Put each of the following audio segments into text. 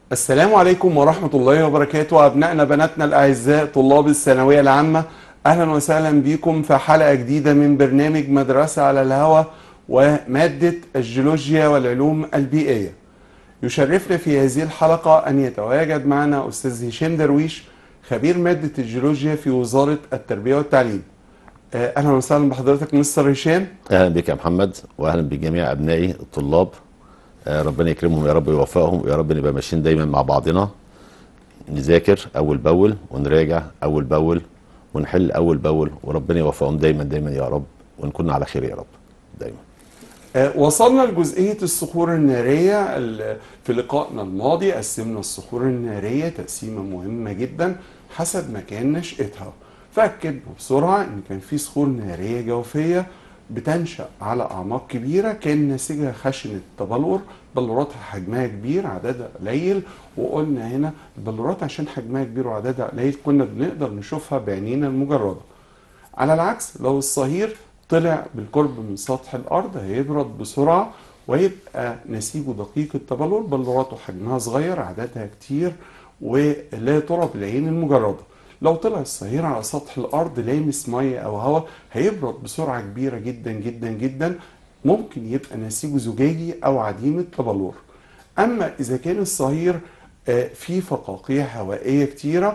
السلام عليكم ورحمة الله وبركاته أبنائنا بناتنا الأعزاء طلاب الثانوية العامة أهلا وسهلا بكم في حلقة جديدة من برنامج مدرسة على الهوى ومادة الجيولوجيا والعلوم البيئية يشرفنا في هذه الحلقة أن يتواجد معنا أستاذ هشام درويش خبير مادة الجيولوجيا في وزارة التربية والتعليم آه، أهلا وسهلا بحضرتك مستر هشام اهلا بك يا محمد واهلا بجميع ابنائي الطلاب آه، ربنا يكرمهم يا رب ويوفقهم ويا رب نبقى ماشيين دايما مع بعضنا نذاكر اول باول ونراجع اول باول ونحل اول باول وربنا يوفقهم دايما دايما يا رب ونكون على خير يا رب دايما آه، وصلنا لجزئية الصخور النارية ال- في لقائنا الماضي قسمنا الصخور النارية تقسيمة مهمة جدا حسب مكان نشأتها فأكدنا بسرعة إن كان في صخور نارية جوفية بتنشأ على أعماق كبيرة كان نسيجها خشنة تبلور بلوراتها حجمها كبير عددها قليل وقلنا هنا البلورات عشان حجمها كبير وعددها قليل كنا بنقدر نشوفها بعينينا المجردة على العكس لو الصهير طلع بالقرب من سطح الارض هيبرد بسرعه ويبقى نسيجه دقيق التبلور بلوراته حجمها صغير عددها كتير ولا ترى بالعين المجرده لو طلع الصهير على سطح الارض لامس ميه او هواء هيبرد بسرعه كبيره جدا جدا جدا ممكن يبقى نسيجه زجاجي او عديم التبلور اما اذا كان الصهير آه، فيه فقاقيع هوائيه كتيره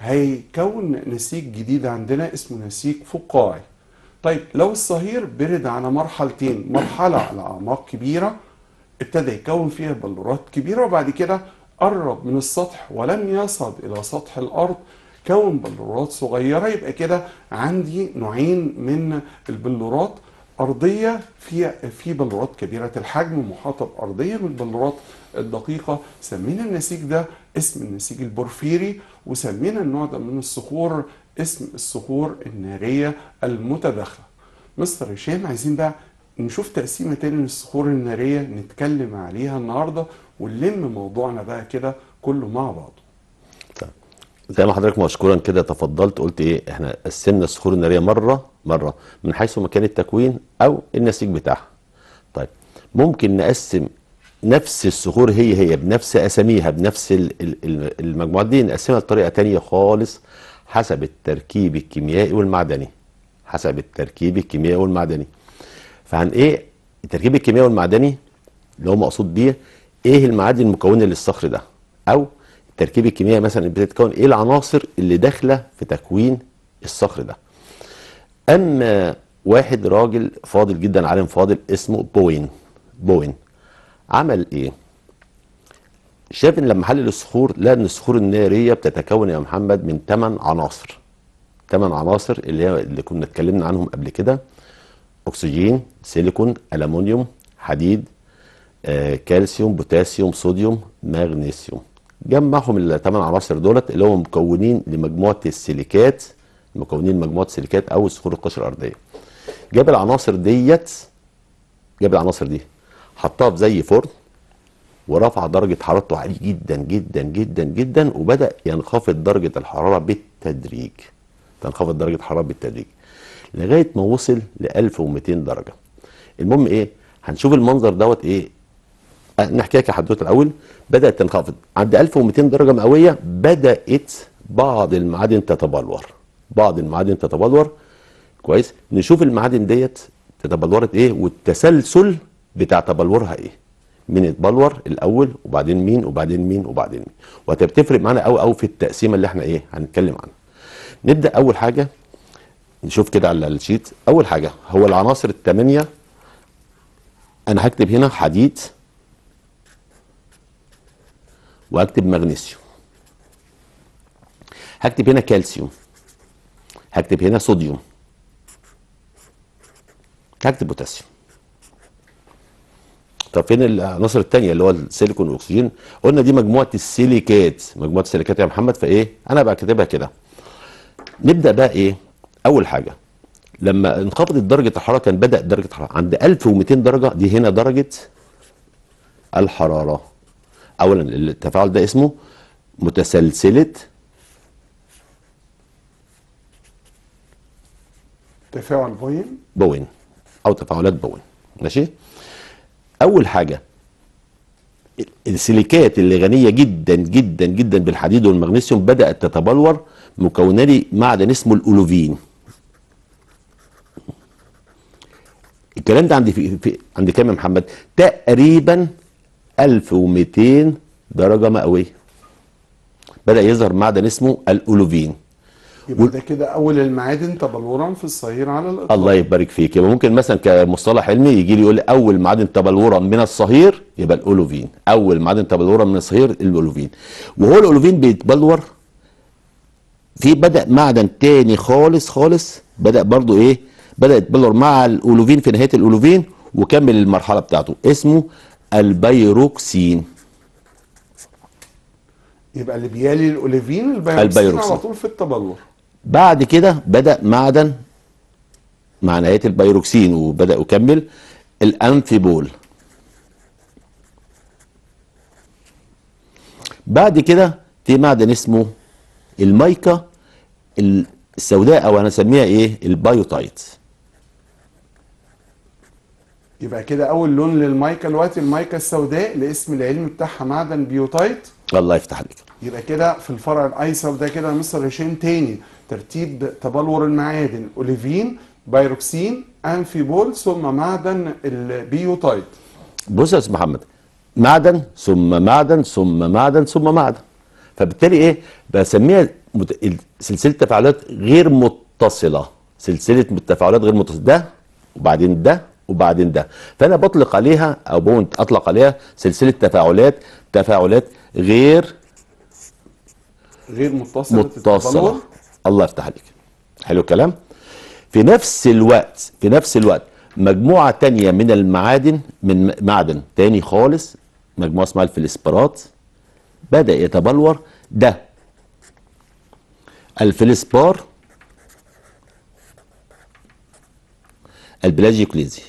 هيكون نسيج جديد عندنا اسمه نسيج فقاعي طيب لو الصهير برد على مرحلتين مرحله على اعماق كبيره ابتدى يكون فيها بلورات كبيره وبعد كده قرب من السطح ولم يصل الى سطح الارض كون بلورات صغيره يبقى كده عندي نوعين من البلورات ارضيه في في بلورات كبيره الحجم محاطه بارضيه من البلورات الدقيقه سمينا النسيج ده اسم النسيج البورفيري وسمينا النوع ده من الصخور اسم الصخور الناريه المتداخله مستر هشام عايزين بقى نشوف تقسيمه تاني للصخور الناريه نتكلم عليها النهارده ونلم موضوعنا بقى كده كله مع بعضه طيب. زي ما حضرتك مشكورا كده تفضلت قلت ايه احنا قسمنا الصخور الناريه مره مره من حيث مكان التكوين او النسيج بتاعها طيب ممكن نقسم نفس الصخور هي هي بنفس اساميها بنفس ال- ال- ال- المجموعات دي نقسمها بطريقه تانية خالص حسب التركيب الكيميائي والمعدني حسب التركيب الكيميائي والمعدني فعن ايه التركيب الكيميائي والمعدني اللي هو مقصود بيه ايه المعادن المكونه للصخر ده او التركيب الكيميائي مثلا بتتكون ايه العناصر اللي داخله في تكوين الصخر ده اما واحد راجل فاضل جدا عالم فاضل اسمه بوين بوين عمل ايه شاف ان لما حلل الصخور لقى ان الصخور الناريه بتتكون يا محمد من 8 عناصر 8 عناصر اللي هي اللي كنا اتكلمنا عنهم قبل كده اكسجين سيليكون الومنيوم حديد آه، كالسيوم بوتاسيوم صوديوم مغنيسيوم جمعهم الثمان عناصر دولت اللي هم مكونين لمجموعه السيليكات مكونين مجموعه السيليكات او صخور القشره الارضيه جاب العناصر ديت جاب العناصر دي حطها في زي فرن ورفع درجه حرارته عاليه جدا جدا جدا جدا وبدا ينخفض درجه الحراره بالتدريج تنخفض درجه الحراره بالتدريج لغايه ما وصل ل 1200 درجه المهم ايه هنشوف المنظر دوت ايه أه، نحكي لك يا حضرتك الاول بدات تنخفض عند 1200 درجه مئويه بدات بعض المعادن تتبلور بعض المعادن تتبلور كويس نشوف المعادن ديت تتبلورت ايه والتسلسل بتاع تبلورها ايه مين اتبلور الاول وبعدين مين وبعدين مين وبعدين مين وهتبتفرق معانا قوي قوي في التقسيمه اللي احنا ايه هنتكلم عنها نبدا اول حاجه نشوف كده على الشيت اول حاجه هو العناصر الثمانيه انا هكتب هنا حديد واكتب مغنيسيوم هكتب هنا كالسيوم هكتب هنا صوديوم هكتب بوتاسيوم طب فين العناصر التانية اللي هو السيليكون والاكسجين قلنا دي مجموعة السيليكات مجموعة السيليكات يا محمد فايه انا بقى كاتبها كده نبدأ بقى ايه اول حاجة لما انخفضت درجة الحرارة كان بدأ درجة الحرارة عند 1200 درجة دي هنا درجة الحرارة اولا التفاعل ده اسمه متسلسلة تفاعل بوين بوين او تفاعلات بوين ماشي اول حاجه السيليكات اللي غنيه جدا جدا جدا بالحديد والمغنيسيوم بدات تتبلور مكونه لي معدن اسمه الاولوفين الكلام ده عند في, في عند كام يا محمد تقريبا 1200 درجه مئويه بدا يظهر معدن اسمه الاولوفين يبقى ده كده اول المعادن تبلورا في الصهير على الاطلاق الله يبارك فيك يبقى ممكن مثلا كمصطلح علمي يجي لي يقول لي اول معدن تبلورا من الصهير يبقى الاولوفين اول معدن تبلورا من الصهير الاولوفين وهو الاولوفين بيتبلور في بدا معدن تاني خالص خالص بدا برضو ايه بدا يتبلور مع الاولوفين في نهايه الاولوفين وكمل المرحله بتاعته اسمه البيروكسين يبقى اللي بيالي الاوليفين البيروكسين البيروكسين. على طول في التبلور بعد كده بدا معدن مع نهايه البيروكسين وبدا يكمل الانفيبول بعد كده في معدن اسمه المايكا السوداء او انا اسميها ايه البايوتايت يبقى كده اول لون للمايكا دلوقتي المايكا السوداء الاسم العلمي بتاعها معدن بيوتايت الله يفتح عليك يبقى كده في الفرع الايسر ده كده يا مستر هشام تاني ترتيب تبلور المعادن اوليفين بايروكسين انفيبول ثم معدن البيوتايت بص يا استاذ محمد معدن ثم معدن ثم معدن ثم معدن فبالتالي ايه بسميها مت... ال- سلسله تفاعلات غير متصله سلسله تفاعلات غير متصله ده وبعدين ده وبعدين ده فانا بطلق عليها او بونت اطلق عليها سلسله تفاعلات تفاعلات غير غير متصله متصله التبلور الله يفتح عليك حلو الكلام في نفس الوقت في نفس الوقت مجموعة تانية من المعادن من م- معدن تاني خالص مجموعة اسمها الفلسبرات بدأ يتبلور ده الفلسبار البلاجيوكليزي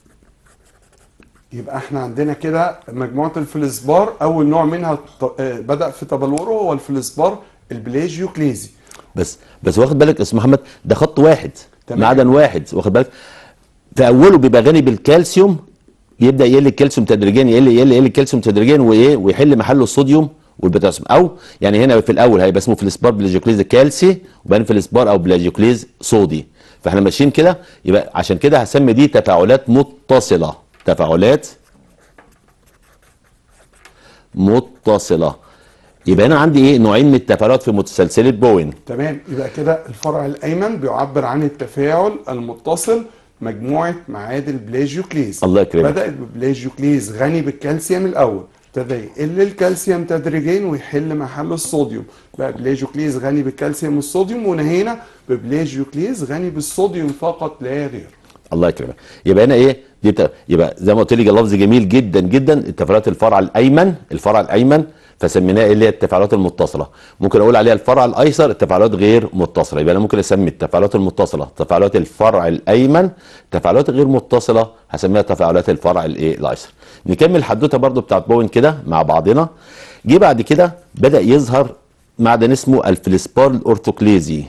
يبقى احنا عندنا كده مجموعه الفلسبار اول نوع منها ط- آه، بدا في تبلوره هو الفلسبار البلاجيوكليزي بس بس واخد بالك يا استاذ محمد ده خط واحد تمام. معدن واحد واخد بالك في اوله بيبقى غني بالكالسيوم يبدا يقل الكالسيوم تدريجيا يقل يقل يقل الكالسيوم تدريجيا وايه ويحل محله الصوديوم والبوتاسيوم او يعني هنا في الاول هيبقى اسمه فلسبار بلاجيوكليز كالسي وبعدين فلسبار او بلاجيوكليز صودي فاحنا ماشيين كده يبقى عشان كده هسمي دي تفاعلات متصله تفاعلات متصله يبقى هنا عندي ايه نوعين من التفاعلات في متسلسله بوين تمام يبقى كده الفرع الايمن بيعبر عن التفاعل المتصل مجموعه معادن بلاجيوكليز الله يكرمك. بدات ببلاجيوكليز غني بالكالسيوم الاول ابتدى يقل الكالسيوم تدريجيا ويحل محله الصوديوم بقى بلاجيوكليز غني بالكالسيوم والصوديوم ونهينا ببلاجيوكليز غني بالصوديوم فقط لا غير الله يكرمك يبقى هنا ايه دي بتا... يبقى زي ما قلت لي لفظ جميل جدا جدا التفاعلات الفرع الايمن الفرع الايمن فسميناها ايه اللي هي التفاعلات المتصله ممكن اقول عليها الفرع الايسر التفاعلات غير متصله يبقى انا ممكن اسمي التفاعلات المتصله تفاعلات الفرع الايمن تفاعلات غير متصله هسميها تفاعلات الفرع الايه الايسر نكمل الحدوته برضو بتاعت بوين كده مع بعضنا جه بعد كده بدا يظهر معدن اسمه الفلسبار الاورثوكليزي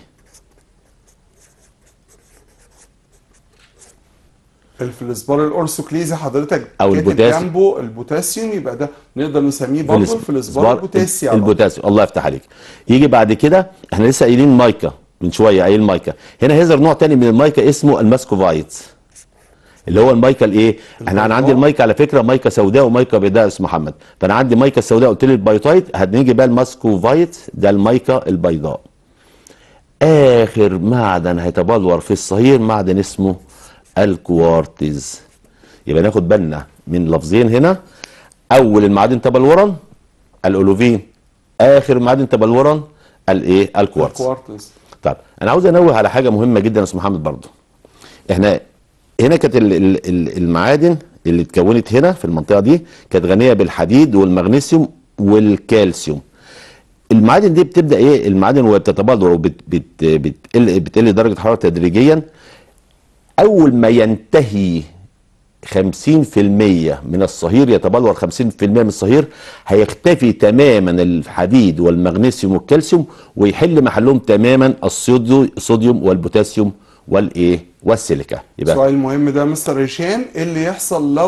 الفلسبار الاورثوكليزي حضرتك أو كاتب البوتاسيوم. جنبه البوتاسيوم يبقى ده نقدر نسميه برضه فلس- الفلسبار البوتاسي على طول. البوتاسيوم الله يفتح عليك يجي بعد كده احنا لسه قايلين مايكا من شويه قايل مايكا هنا هيظهر نوع تاني من المايكا اسمه الماسكوفايت اللي هو المايكا الايه احنا انا عندي البيضاء. المايكا على فكره مايكا سوداء ومايكا بيضاء اسمه محمد فانا عندي مايكا السوداء قلت لي البايوتايت هنيجي بقى الماسكوفايت ده المايكا البيضاء اخر معدن هيتبلور في الصهير معدن اسمه الكوارتز يبقى ناخد بالنا من لفظين هنا اول المعادن تبلورا الاولوفين اخر معدن تبلورا الايه الكوارتز الكوارتز طيب انا عاوز انوه على حاجه مهمه جدا يا استاذ محمد برضو احنا هنا كانت ال- ال- ال- المعادن اللي اتكونت هنا في المنطقه دي كانت غنيه بالحديد والمغنيسيوم والكالسيوم المعادن دي بتبدا ايه المعادن وهي بتتبلور وبتقل بتقل درجه حراره تدريجيا اول ما ينتهي 50% من الصهير يتبلور 50% من الصهير هيختفي تماما الحديد والمغنيسيوم والكالسيوم ويحل محلهم تماما الصوديو- الصوديوم والبوتاسيوم والايه والسيليكا يبقى السؤال المهم ده مستر هشام ايه اللي يحصل لو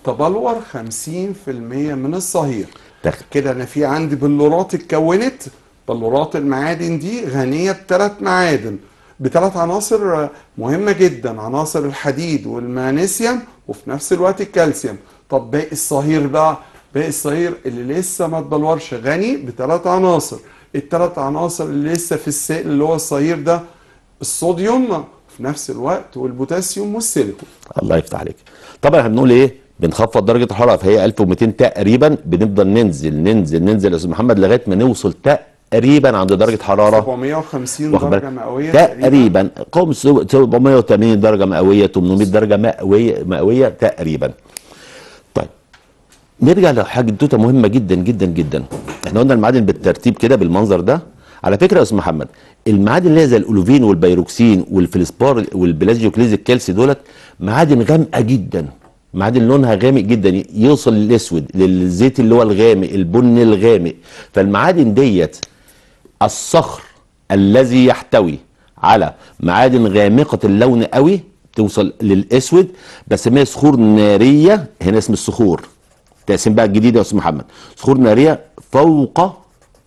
تبلور 50% من الصهير تخ- كده انا في عندي بلورات اتكونت بلورات المعادن دي غنيه بثلاث معادن بثلاث عناصر مهمه جدا عناصر الحديد والمغنيسيوم وفي نفس الوقت الكالسيوم طب باقي الصهير بقى باقي الصهير اللي لسه ما اتبلورش غني بثلاث عناصر الثلاث عناصر اللي لسه في السائل اللي هو الصهير ده الصوديوم في نفس الوقت والبوتاسيوم والسيليكون الله يفتح عليك طبعا احنا بنقول ايه بنخفض درجه الحراره فهي 1200 تقريبا بنفضل ننزل ننزل ننزل يا استاذ محمد لغايه ما نوصل تقريبا عند درجه حراره 750 واخد درجه بالك مئويه تقريبا قوم 780 درجه مئويه 800 درجه مئويه مئويه تقريبا طيب نرجع لحاجه مهمه جدا جدا جدا احنا قلنا المعادن بالترتيب كده بالمنظر ده على فكره يا استاذ محمد المعادن اللي هي زي الالوفين والبيروكسين والفلسبار والبلاجيوكليز الكالسي دولت معادن غامقه جدا معادن لونها غامق جدا يوصل للاسود للزيت اللي هو الغامق البني الغامق فالمعادن ديت الصخر الذي يحتوي على معادن غامقة اللون قوي توصل للاسود بسميها صخور نارية هنا اسم الصخور تقسيم بقى الجديد يا استاذ محمد صخور نارية فوق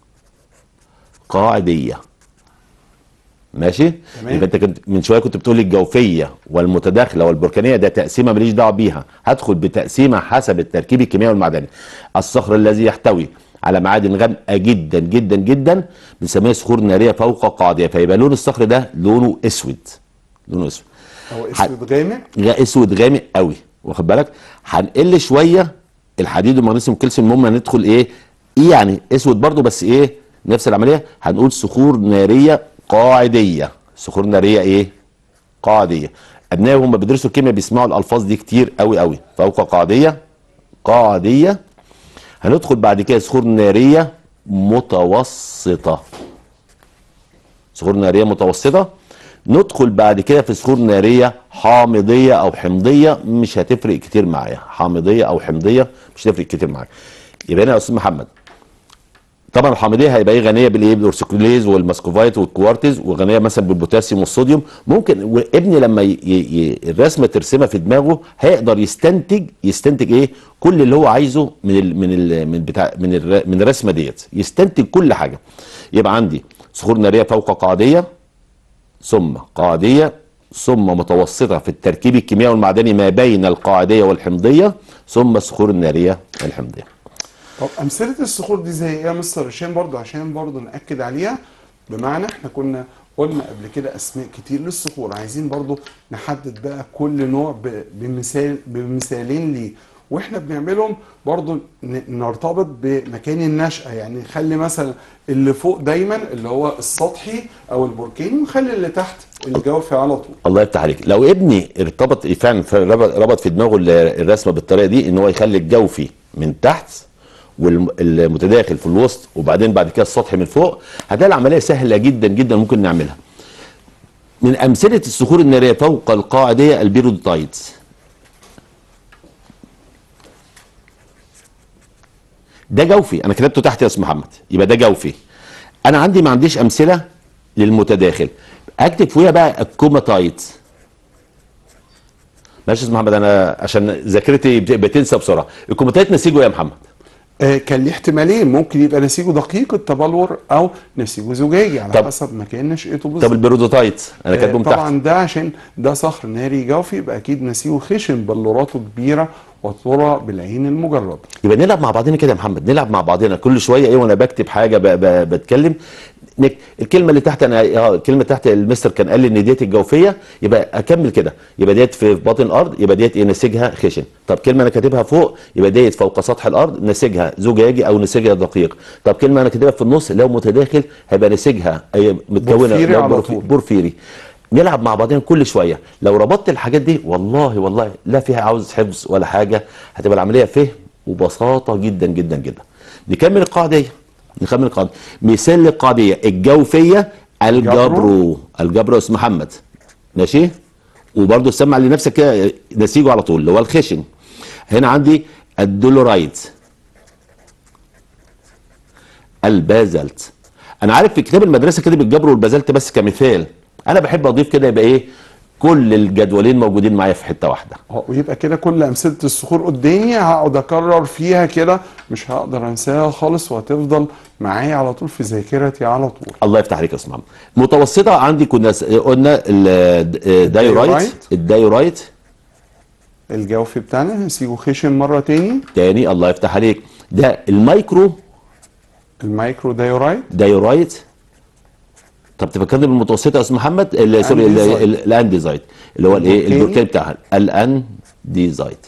قاعدية ماشي تمام. يبقى انت كنت من شويه كنت بتقول الجوفيه والمتداخله والبركانيه ده تقسيمه ماليش دعوه بيها هدخل بتقسيمه حسب التركيب الكيميائي والمعدني الصخر الذي يحتوي على معادن غامقه جدا جدا جدا بنسميها صخور ناريه فوق قاعديه فيبقى لون الصخر ده لونه اسود لونه اسود او اسود غامق غا- اسود غامق قوي واخد بالك هنقل شويه الحديد والمغنيسيوم والكالسيوم المهم ندخل ايه ايه يعني اسود برضو بس ايه نفس العمليه هنقول صخور ناريه قاعديه صخور ناريه ايه قاعديه ابنائي هم بيدرسوا الكيمياء بيسمعوا الالفاظ دي كتير قوي قوي فوق قاعديه قاعديه هندخل بعد كده صخور ناريه متوسطه صخور ناريه متوسطه ندخل بعد كده في صخور ناريه حامضيه او حمضيه مش هتفرق كتير معايا حامضيه او حمضيه مش هتفرق كتير معايا يبقى هنا يا استاذ محمد طبعا الحامضيه هيبقى ايه غنيه بالايه بالاورسيكوليز والماسكوفايت والكوارتز وغنيه مثلا بالبوتاسيوم والصوديوم ممكن وابني لما ي... ي... ي... الرسمه ترسمها في دماغه هيقدر يستنتج يستنتج ايه كل اللي هو عايزه من ال... من ال... من بتاع من الر... من الرسمه ديت يستنتج كل حاجه يبقى عندي صخور ناريه فوق قاعديه ثم قاعديه ثم متوسطه في التركيب الكيميائي والمعدني ما بين القاعديه والحمضيه ثم الصخور الناريه الحمضيه طب امثله الصخور دي زي ايه يا مستر هشام برضه عشان برضه ناكد عليها بمعنى احنا كنا قلنا قبل كده اسماء كتير للصخور عايزين برضه نحدد بقى كل نوع ب- بمثال بمثالين ليه واحنا بنعملهم برضه ن- نرتبط بمكان النشأة يعني نخلي مثلا اللي فوق دايما اللي هو السطحي او البركاني ونخلي اللي تحت الجوفي على طول الله يفتح عليك لو ابني ارتبط فعلا ف- ربط ربط في دماغه ال- الرسمه بالطريقه دي ان هو يخلي الجوفي من تحت والمتداخل في الوسط وبعدين بعد كده السطح من فوق هتلاقي العمليه سهله جدا جدا ممكن نعملها من امثله الصخور الناريه فوق القاعديه البيرودوتايتس ده جوفي انا كتبته تحت يا استاذ محمد يبقى ده جوفي انا عندي ما عنديش امثله للمتداخل اكتب فوقيها بقى الكوماتايت ماشي يا استاذ محمد انا عشان ذاكرتي بت- بتنسى بسرعه الكوماتايت نسيجه يا محمد آه، كان ليه احتمالين ممكن يبقى نسيجه دقيق التبلور او نسيجه زجاجي على طب- حسب مكان نشأته طب بالظبط البيرودوتايت انا آه، كاتبهم تحت طبعا ده عشان ده صخر ناري جوفي يبقى اكيد نسيجه خشن بلوراته كبيره وترى بالعين المجرده يبقى نلعب مع بعضنا كده يا محمد نلعب مع بعضنا كل شويه ايه وانا بكتب حاجه ب... ب... بتكلم نك... الكلمه اللي تحت انا اه الكلمه تحت المستر كان قال لي ان ديت الجوفيه يبقى اكمل كده يبقى ديت في باطن الارض يبقى ديت ايه نسيجها خشن طب كلمه انا كاتبها فوق يبقى ديت فوق سطح الارض نسيجها زجاجي او نسيجها دقيق طب كلمه انا كاتبها في النص لو متداخل هيبقى نسيجها أي متكونه بورفيري لا، على بورفي- طول. بورفيري نلعب مع بعضنا كل شويه لو ربطت الحاجات دي والله والله لا فيها عاوز حفظ ولا حاجه هتبقى العمليه فهم وبساطه جدا جدا جدا نكمل القاعديه نكمل القاعديه مثال للقاعديه الجوفيه الجبرو الجبرو يا استاذ محمد ماشي وبرده سمع لنفسك كده نسيجه على طول اللي هو الخشن هنا عندي الدولورايت البازلت انا عارف في كتاب المدرسه كده بالجبر والبازلت بس كمثال انا بحب اضيف كده يبقى ايه كل الجدولين موجودين معايا في حته واحده اه ويبقى كده كل امثله الصخور قدامي هقعد اكرر فيها كده مش هقدر انساها خالص وهتفضل معايا على طول في ذاكرتي على طول الله يفتح عليك يا استاذ محمد متوسطه عندي كنا س- قلنا الدايورايت الدايورايت. الدايورايت الجوف بتاعنا هنسيبه خشن مره تاني تاني الله يفتح عليك ده المايكرو المايكرو دايورايت دايورايت طب تفكرني بالمتوسطه يا استاذ محمد ال- سوري ال- الأنديزايت. ال- الانديزايت اللي هو الايه البركاني. البركاني بتاعها الانديزايت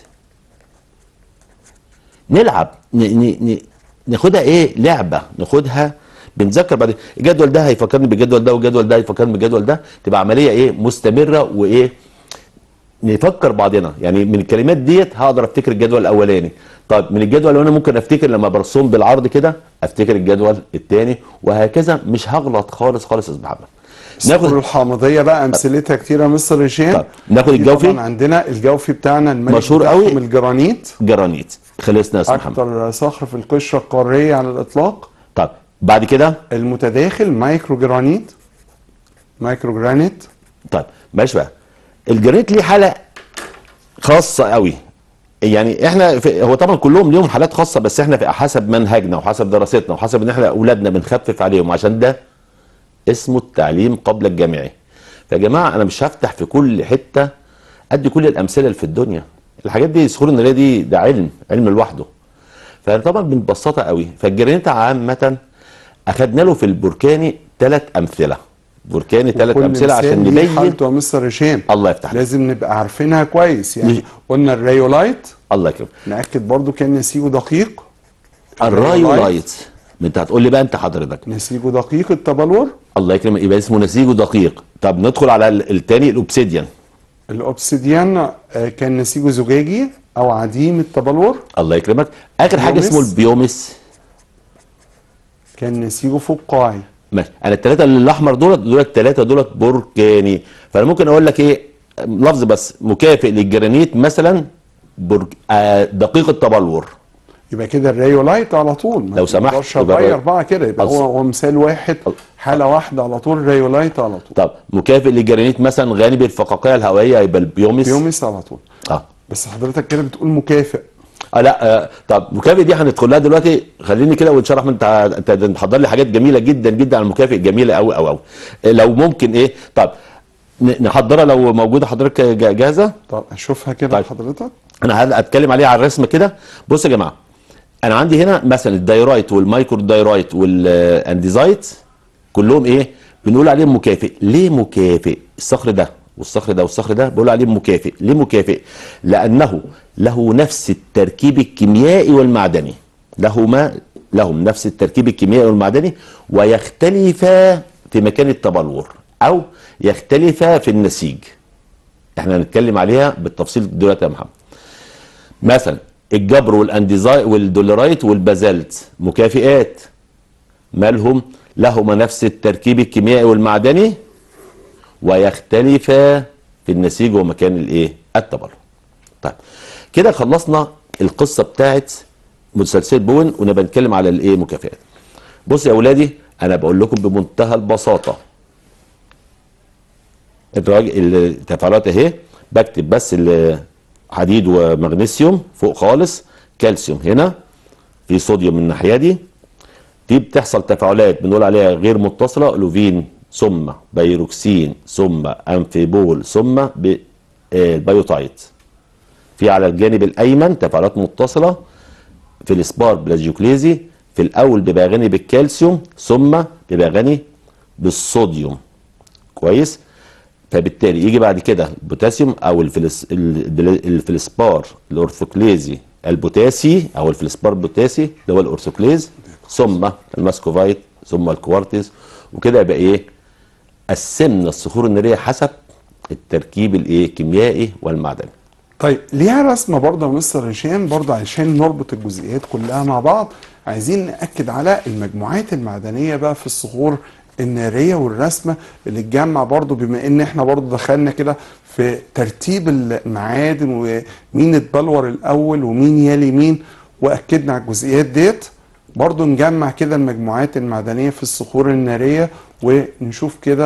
نلعب ن... ن... ن... ناخدها ايه لعبه ناخدها بنذكر بعد الجدول ده هيفكرني بالجدول ده والجدول ده هيفكرني بالجدول ده تبقى عمليه ايه مستمره وايه نفكر بعضنا يعني من الكلمات ديت هقدر افتكر الجدول الاولاني طيب من الجدول الاولاني ممكن افتكر لما برسم بالعرض كده افتكر الجدول الثاني وهكذا مش هغلط خالص خالص يا استاذ محمد الصخور الحامضيه بقى امثلتها كتيره مصر هشام طب، ناخد في الجوفي؟ طبعا عندنا الجوفي بتاعنا الملك مشهور بتاعهم قوي. الجرانيت جرانيت خلصنا يا استاذ محمد اكتر صخر في القشره القاريه على الاطلاق طب بعد كده المتداخل مايكرو جرانيت مايكرو جرانيت طيب ماشي بقى الجرانيت ليه حاله خاصه قوي يعني احنا في هو طبعا كلهم ليهم حالات خاصه بس احنا في حسب منهجنا وحسب دراستنا وحسب ان احنا اولادنا بنخفف عليهم عشان ده اسمه التعليم قبل الجامعي فيا جماعه انا مش هفتح في كل حته ادي كل الامثله اللي في الدنيا الحاجات دي صخور الناريه دي ده علم علم لوحده فطبعا بنبسطها قوي فالجرانيت عامه اخدنا له في البركاني ثلاث امثله بركاني ثلاث كل امثله عشان مثال ليه نبين حالته يا مستر هشام الله يفتح عليك. لازم نبقى عارفينها كويس يعني مش- قلنا الريولايت الله يكرمك ناكد برضو كان نسيجه دقيق الرايولايت ما انت هتقول لي بقى انت حضرتك نسيجه دقيق التبلور الله يكرمك يبقى اسمه نسيجه دقيق طب ندخل على ال- التاني الاوبسيديان الاوبسيديان آه، كان نسيجه زجاجي او عديم التبلور الله يكرمك اخر حاجه بيومس. اسمه البيومس كان نسيجه فقاعي ماشي انا الثلاثه اللي الاحمر دولت دولت الثلاثه دولت بركاني فانا ممكن اقول لك ايه لفظ بس مكافئ للجرانيت مثلا برج... آه دقيق التبلور يبقى كده الريولايت على طول ما لو سمحت، نقدرش يبقى اغير الري- بقى كده يبقى أص- هو هو مثال واحد حاله واحده على طول ريولايت على طول طب مكافئ للجرانيت مثلا غني بالفقاقيع الهوائيه يبقى البيومس بيومس على طول اه بس حضرتك كده بتقول مكافئ اه لا آه طب مكافئ دي هندخل لها دلوقتي خليني كده ونشرح انت انت محضر لي حاجات جميله جدا جدا عن المكافئ جميله قوي قوي قوي لو ممكن ايه طب ن- نحضرها لو موجوده حضرتك جا- جاهزه طب اشوفها كده طيب. حضرتك انا هل- هتكلم عليها على الرسم كده بص يا جماعه انا عندي هنا مثلا الدايرايت والمايكرو دايرايت والانديزايت كلهم ايه بنقول عليهم مكافئ ليه مكافئ الصخر ده والصخر ده والصخر ده بقول عليه مكافئ ليه مكافئ لانه له نفس التركيب الكيميائي والمعدني لهما لهم نفس التركيب الكيميائي والمعدني ويختلفا في مكان التبلور او يختلفا في النسيج احنا هنتكلم عليها بالتفصيل دلوقتي يا محمد مثلا الجبر والانديزاي والدولرايت والبازلت مكافئات مالهم لهما نفس التركيب الكيميائي والمعدني ويختلفا في النسيج ومكان الايه التبلور طيب كده خلصنا القصه بتاعت مسلسل بون ونبقى نتكلم على الايه مكافئات بص يا اولادي انا بقول لكم بمنتهى البساطه الراجل التفاعلات اهي بكتب بس ال- حديد ومغنيسيوم فوق خالص كالسيوم هنا في صوديوم من الناحيه دي دي بتحصل تفاعلات بنقول عليها غير متصله لوفين ثم بيروكسين ثم امفيبول ثم ب- آه، البيوتايت في على الجانب الايمن تفاعلات متصله في الاسبار بلاجيوكليزي في الاول بيبقى غني بالكالسيوم ثم بيبقى غني بالصوديوم كويس فبالتالي يجي بعد كده البوتاسيوم او الفلس ال- الفلسبار الاورثوكليزي البوتاسي او الفلسبار البوتاسي اللي هو الاورثوكليز ثم الماسكوفايت ثم الكوارتز وكده يبقى ايه قسمنا الصخور الناريه حسب التركيب الايه الكيميائي والمعدني طيب ليها رسمه برضه يا مستر هشام برضه عشان نربط الجزئيات كلها مع بعض عايزين ناكد على المجموعات المعدنيه بقى في الصخور الناريه والرسمه اللي تجمع برضه بما ان احنا برضه دخلنا كده في ترتيب المعادن ومين اتبلور الاول ومين يلي مين واكدنا على الجزئيات ديت برضه نجمع كده المجموعات المعدنيه في الصخور الناريه ونشوف كده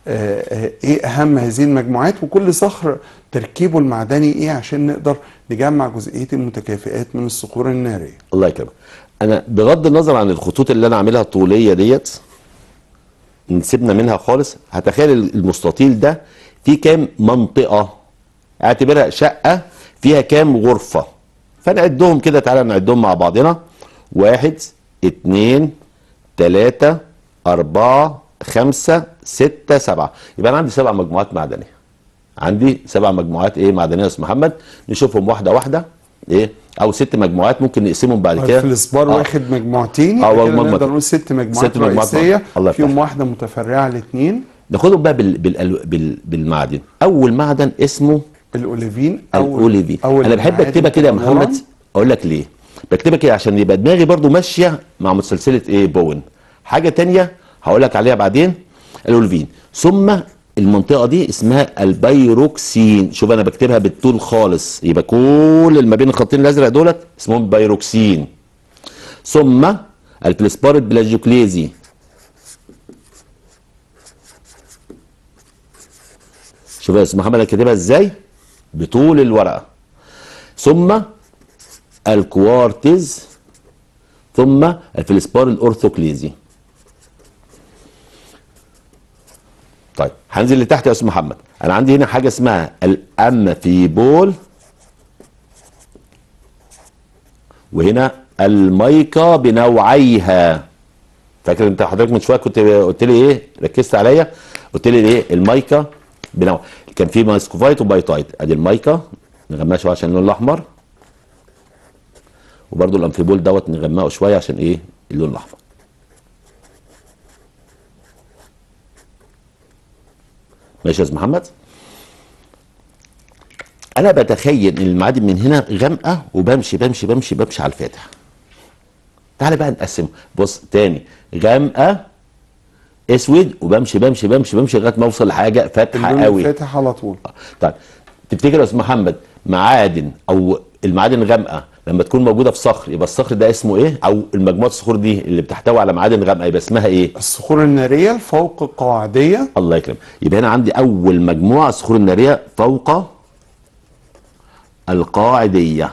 آه، آه، ايه اهم هذه المجموعات وكل صخر تركيبه المعدني ايه عشان نقدر نجمع جزئيه المتكافئات من الصخور الناريه الله يكرمك انا بغض النظر عن الخطوط اللي انا عاملها طوليه ديت نسيبنا منها خالص هتخيل المستطيل ده فيه كام منطقه اعتبرها شقه فيها كام غرفه فنعدهم كده تعالى نعدهم مع بعضنا واحد اتنين تلاتة أربعة خمسة ستة سبعة يبقى أنا عندي سبع مجموعات معدنية عندي سبع مجموعات ايه معدنيه يا استاذ محمد نشوفهم واحده واحده ايه او ست مجموعات ممكن نقسمهم بعد كده في الاسبار آه. واخد مجموعتين آه، يبقى كده مجموعتين. نقدر نقول ست مجموعات ست مجموعات رئيسيه الله فيهم يفتح. واحده متفرعه لاثنين ناخدهم بقى بال... بال... بال... بالمعادن اول معدن اسمه الاوليفين او الاوليفي أو انا بحب المعادن اكتبها كده يا تطورا. محمد اقول لك ليه بكتبها كده عشان يبقى دماغي برضو ماشيه مع مسلسله ايه بون حاجه تانية هقول لك عليها بعدين الاوليفين ثم المنطقه دي اسمها البيروكسين شوف انا بكتبها بالطول خالص يبقى كل اللي ما بين الخطين الازرق دولت اسمهم بيروكسين ثم الفلسبار البلاجيوكليزي شوف يا استاذ محمد انا كاتبها ازاي بطول الورقه ثم الكوارتز ثم الفلسبار الاورثوكليزي طيب هنزل لتحت يا استاذ محمد انا عندي هنا حاجه اسمها الامفيبول وهنا المايكا بنوعيها فاكر انت حضرتك من شويه كنت قلت لي ايه ركزت عليا قلت لي ايه المايكا بنوع كان في ماسكوفايت وبايتايت ادي المايكا نغمقها شويه عشان اللون الاحمر وبرده الامفيبول دوت نغمقه شويه عشان ايه اللون الاحمر ماشي يا استاذ محمد انا بتخيل ان المعادن من هنا غامقه وبمشي بمشي بمشي بمشي على الفاتح تعالى بقى نقسم بص تاني غامقه اسود وبمشي بمشي بمشي بمشي لغايه ما اوصل لحاجه فاتحه اللون قوي الفاتح على طول طيب تفتكر يا استاذ محمد معادن او المعادن الغامقه لما تكون موجوده في صخر يبقى الصخر ده اسمه ايه او المجموعه الصخور دي اللي بتحتوي على معادن غامقه يبقى اسمها ايه الصخور الناريه الفوق قاعديه الله يكرم يبقى هنا عندي اول مجموعه الصخور الناريه فوق القاعديه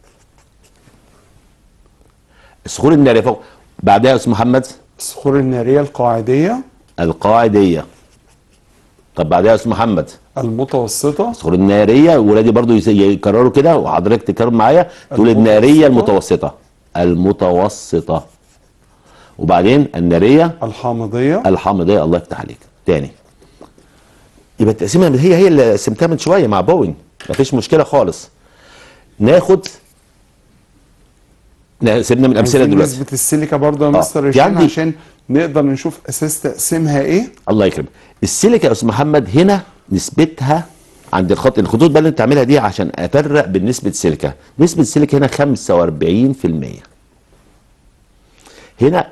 الصخور الناريه فوق بعدها يا استاذ محمد الصخور الناريه القاعديه القاعديه طب بعدها يا استاذ محمد المتوسطه الصخور الناريه ولادي برضو يس- يكرروا كده وحضرتك تكرر معايا تقول المتوسطة. الناريه المتوسطه المتوسطه وبعدين الناريه الحامضيه الحامضيه الله يفتح عليك تاني يبقى التقسيمه هي هي اللي قسمتها من شويه مع بوين مفيش مشكله خالص ناخد نا- سيبنا من الامثله عايزين دلوقتي نسبه السيليكا برضه يا آه. مستر في هشام عندي- عشان نقدر نشوف اساس تقسيمها ايه الله يكرمك السيليكا يا استاذ محمد هنا نسبتها عند الخط الخطوط بقى اللي انت تعملها دي عشان افرق بين نسبه السيليكا نسبه السيليكا هنا 45% هنا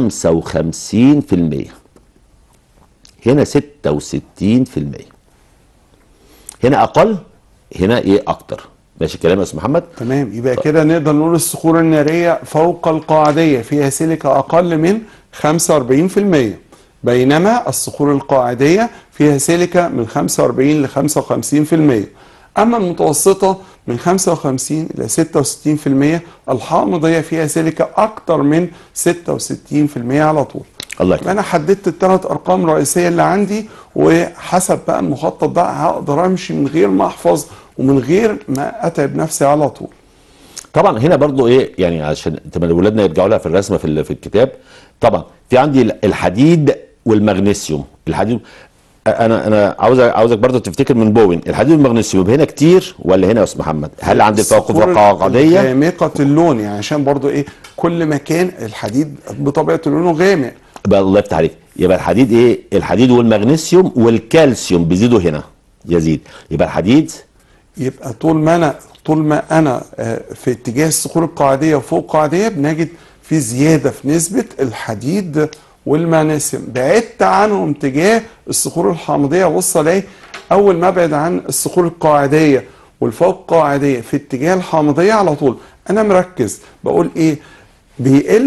55% هنا 66% هنا اقل هنا ايه اكتر ماشي الكلام يا استاذ محمد تمام يبقى كده نقدر نقول الصخور الناريه فوق القاعديه فيها سيليكا اقل من 45% بينما الصخور القاعديه فيها سيليكا من 45 ل 55% اما المتوسطه من 55 ل 66% الحامضيه فيها سيليكا اكتر من 66% على طول الله يبقى يكرمك انا حددت الثلاث ارقام الرئيسيه اللي عندي وحسب بقى المخطط ده هقدر امشي من غير ما احفظ ومن غير ما اتعب نفسي على طول طبعا هنا برضو ايه يعني عشان تبقى ولادنا يرجعوا لها في الرسمه في ال- في الكتاب طبعا في عندي ال- الحديد والمغنيسيوم الحديد انا انا عاوز عاوزك برضو تفتكر من بوين الحديد والمغنيسيوم يبقى هنا كتير ولا هنا يا استاذ محمد هل عندي التوقف الصخور القاعديه غامقه اللون يعني عشان برضو ايه كل مكان الحديد بطبيعه لونه غامق يبقى الله يفتح عليك يبقى الحديد ايه الحديد والمغنيسيوم والكالسيوم بيزيدوا هنا يزيد يبقى الحديد يبقى طول ما انا طول ما انا آه، في اتجاه الصخور القاعديه وفوق القاعديه بنجد في زياده في نسبه الحديد والمغنيسيوم بعدت عنهم تجاه الصخور الحامضيه بص الاقي اول ما ابعد عن الصخور القاعديه والفوق قاعديه في اتجاه الحامضيه على طول انا مركز بقول ايه بيقل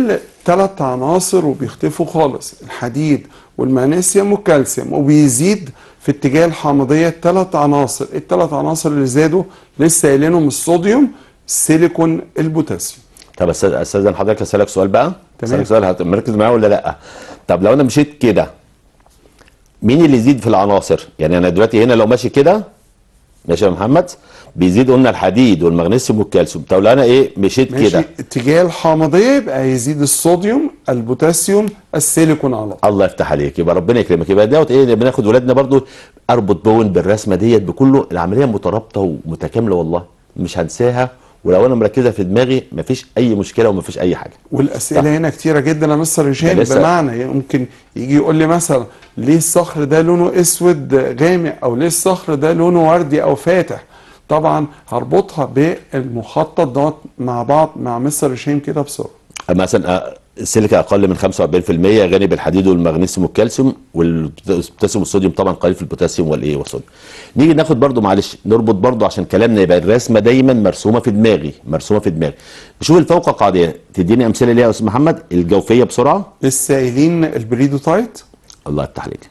ثلاث عناصر وبيختفوا خالص الحديد والمغنيسيوم والكالسيوم وبيزيد في اتجاه الحامضيه الثلاث عناصر الثلاث عناصر اللي زادوا لسه قايلينهم الصوديوم السيليكون البوتاسيوم طب أستاذ- استاذن حضرتك اسالك سؤال بقى تمام. اسالك سؤال هت- مركز معايا ولا لا طب لو انا مشيت كده مين اللي يزيد في العناصر يعني انا دلوقتي هنا لو ماشي كده ماشي يا محمد بيزيد قلنا الحديد والمغنيسيوم والكالسيوم طب لو انا ايه مشيت ماشي كده اتجاه الحامضيه يبقى يزيد الصوديوم البوتاسيوم السيليكون على طول الله يفتح عليك يبقى ربنا يكرمك يبقى دوت ايه بناخد ولادنا برضو اربط بون بالرسمه ديت بكله العمليه مترابطه ومتكامله والله مش هنساها ولو انا مركزها في دماغي مفيش اي مشكله ومفيش اي حاجه والاسئله هنا كتيره جدا يا مستر هشام ده لسه- بمعنى ممكن يجي يقول لي مثلا ليه الصخر ده لونه اسود غامق او ليه الصخر ده لونه وردي او فاتح طبعا هربطها بالمخطط دوت مع بعض مع مستر هشام كده بسرعه مثلا آه، السيليكا اقل من 45% غني بالحديد والمغنيسيوم والكالسيوم والبوتاسيوم والصوديوم طبعا قليل في البوتاسيوم والايه والصوديوم نيجي ناخد برضو معلش نربط برضو عشان كلامنا يبقى الرسمه دايما مرسومه في دماغي مرسومه في دماغي نشوف الفوق قاعديه تديني امثله ليها يا استاذ محمد الجوفيه بسرعه لسه قايلين البريدوتايت الله يفتح عليك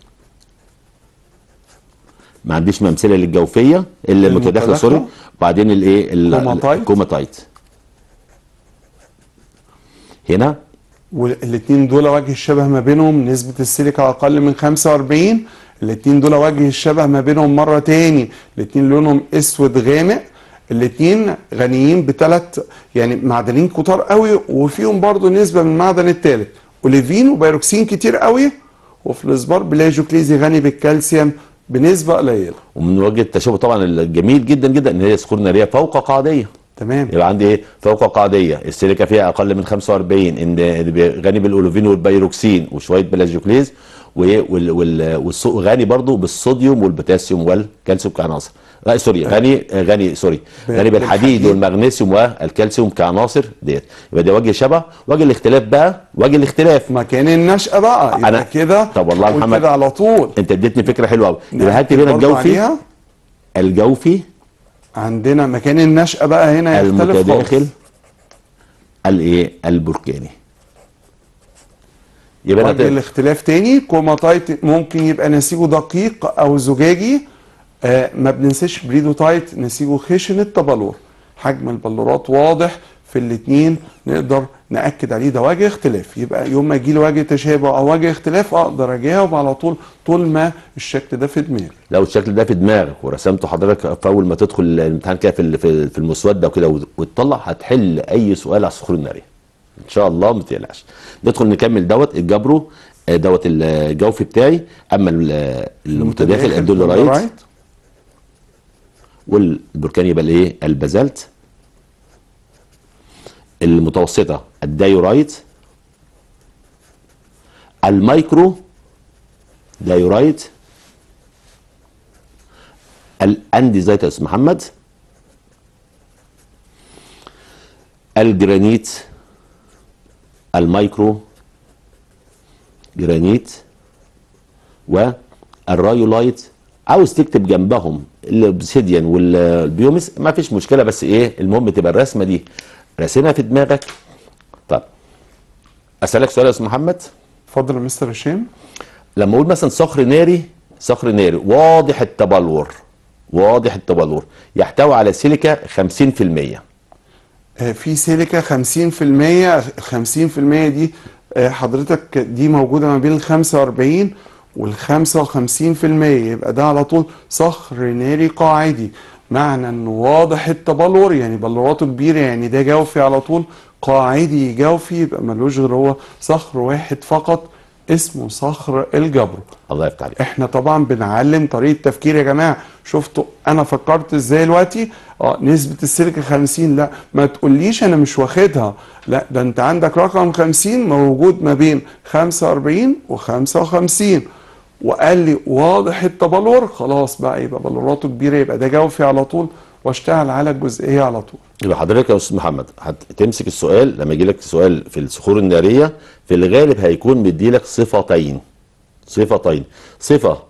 ما عنديش امثله للجوفيه اللي المتداخلة. متداخله سوري وبعدين الايه ال- كوماتايت. الكوماتايت هنا والاثنين دول وجه الشبه ما بينهم نسبة السيليكا أقل من 45 الاثنين دول وجه الشبه ما بينهم مرة تاني الاثنين لونهم أسود غامق الاثنين غنيين بثلاث يعني معدنين كتار قوي وفيهم برضو نسبة من المعدن الثالث اوليفين وبيروكسين كتير قوي وفي الاسبار بلاجوكليزي غني بالكالسيوم بنسبة قليلة ومن وجه التشابه طبعا الجميل جدا جدا ان هي صخور ناريه فوق قاعديه تمام يبقى عندي ايه فوق قاعديه السيليكا فيها اقل من 45 ان غني بالاولوفين والبيروكسين وشويه بلاجيوكليز وايه وال وال والصو- غني برضو بالصوديوم والبوتاسيوم والكالسيوم كعناصر لا سوري غني غني سوري غني بالحديد بالحديد. والمغنيسيوم والكالسيوم كعناصر ديت يبقى ده وجه شبه وجه الاختلاف بقى وجه الاختلاف مكان النشأة بقى يبقى أنا- كده طب والله يا قول محمد. كده على طول انت اديتني فكره حلوه قوي يبقى هات نأكد هنا برضو الجوفي عليها. الجوفي عندنا مكان النشأة بقى هنا يختلف المتداخل خالص الايه البركاني يبقى وجه أنا الاختلاف تاني كوماتايت ممكن يبقى نسيجه دقيق او زجاجي آه ما بننساش بريدوتايت نسيجه خشن التبلور حجم البلورات واضح في الاتنين نقدر ناكد عليه ده وجه اختلاف يبقى يوم ما يجي لي وجه تشابه او وجه اختلاف اقدر اجاوب على طول طول ما الشكل ده في دماغي لو الشكل ده في دماغك ورسمته حضرتك في اول ما تدخل الامتحان كده في ال- في في المسوده وكده وت- وتطلع هتحل اي سؤال على الصخور الناريه ان شاء الله ما تقلقش ندخل نكمل دوت الجبرو آه، دوت الجوفي بتاعي اما ال- المتداخل الدولورايت والبركان يبقى الايه البازلت المتوسطه الدايورايت المايكرو دايورايت الانديزايت يا استاذ محمد الجرانيت المايكرو جرانيت والرايولايت عاوز تكتب جنبهم الاوبسيديان والبيومس ما فيش مشكله بس ايه المهم تبقى الرسمه دي راسمها في دماغك طب اسالك سؤال يا استاذ محمد اتفضل يا مستر هشام لما اقول مثلا صخر ناري صخر ناري واضح التبلور واضح التبلور يحتوي على سيليكا 50% آه، في سيليكا 50% 50% دي آه، حضرتك دي موجودة ما بين ال 45 وال 55% يبقى ده على طول صخر ناري قاعدي معنى انه واضح التبلور يعني بلوراته كبيرة يعني ده جوفي على طول قاعدي جوفي يبقى ملوش غير هو صخر واحد فقط اسمه صخر الجبر الله يفتح عليك احنا طبعا بنعلم طريقه تفكير يا جماعه شفتوا انا فكرت ازاي دلوقتي اه نسبه السيليكا 50 لا ما تقوليش انا مش واخدها لا ده انت عندك رقم 50 موجود ما بين 45 و55 وقال لي واضح التبلور خلاص بقى يبقى بلوراته كبيره يبقى ده جوفي على طول واشتغل على الجزئيه على طول يبقى حضرتك يا استاذ محمد هتمسك السؤال لما يجي لك سؤال في الصخور الناريه في الغالب هيكون مديلك صفتين صفتين صفه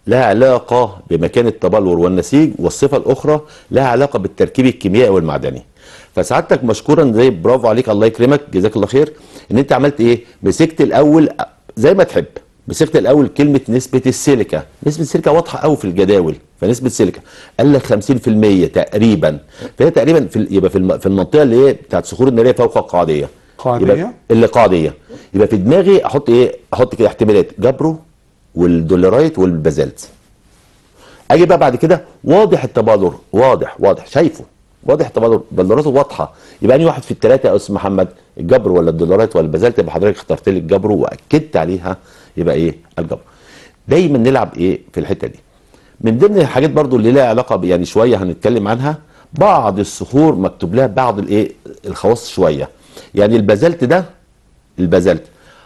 لها علاقة بمكان التبلور والنسيج والصفة الأخرى لها علاقة بالتركيب الكيميائي والمعدني فسعادتك مشكورا زي برافو عليك الله يكرمك جزاك الله خير ان انت عملت ايه مسكت الاول زي ما تحب مسكت الاول كلمه نسبه السيليكا نسبه السيليكا واضحه قوي في الجداول فنسبه السيليكا قال لك 50% تقريبا فهي تقريبا في ال- يبقى في الم- في المنطقه اللي هي بتاعت صخور الناريه فوق القاعديه قاعدية؟ يبقى اللي قاعديه يبقى في دماغي احط ايه احط كده احتمالات جبرو والدولرايت والبازلت اجي بقى بعد كده واضح التبادر واضح واضح شايفه واضح التبادر بلوراته واضحه يبقى انهي واحد في الثلاثه يا استاذ محمد الجبر ولا الدولارات ولا البازلت يبقى حضرتك اخترت لي الجبر واكدت عليها يبقى ايه الجبر دايما نلعب ايه في الحته دي من ضمن الحاجات برضو اللي لها علاقه ب- يعني شويه هنتكلم عنها بعض الصخور مكتوب لها بعض الايه الخواص شويه يعني البازلت ده البازلت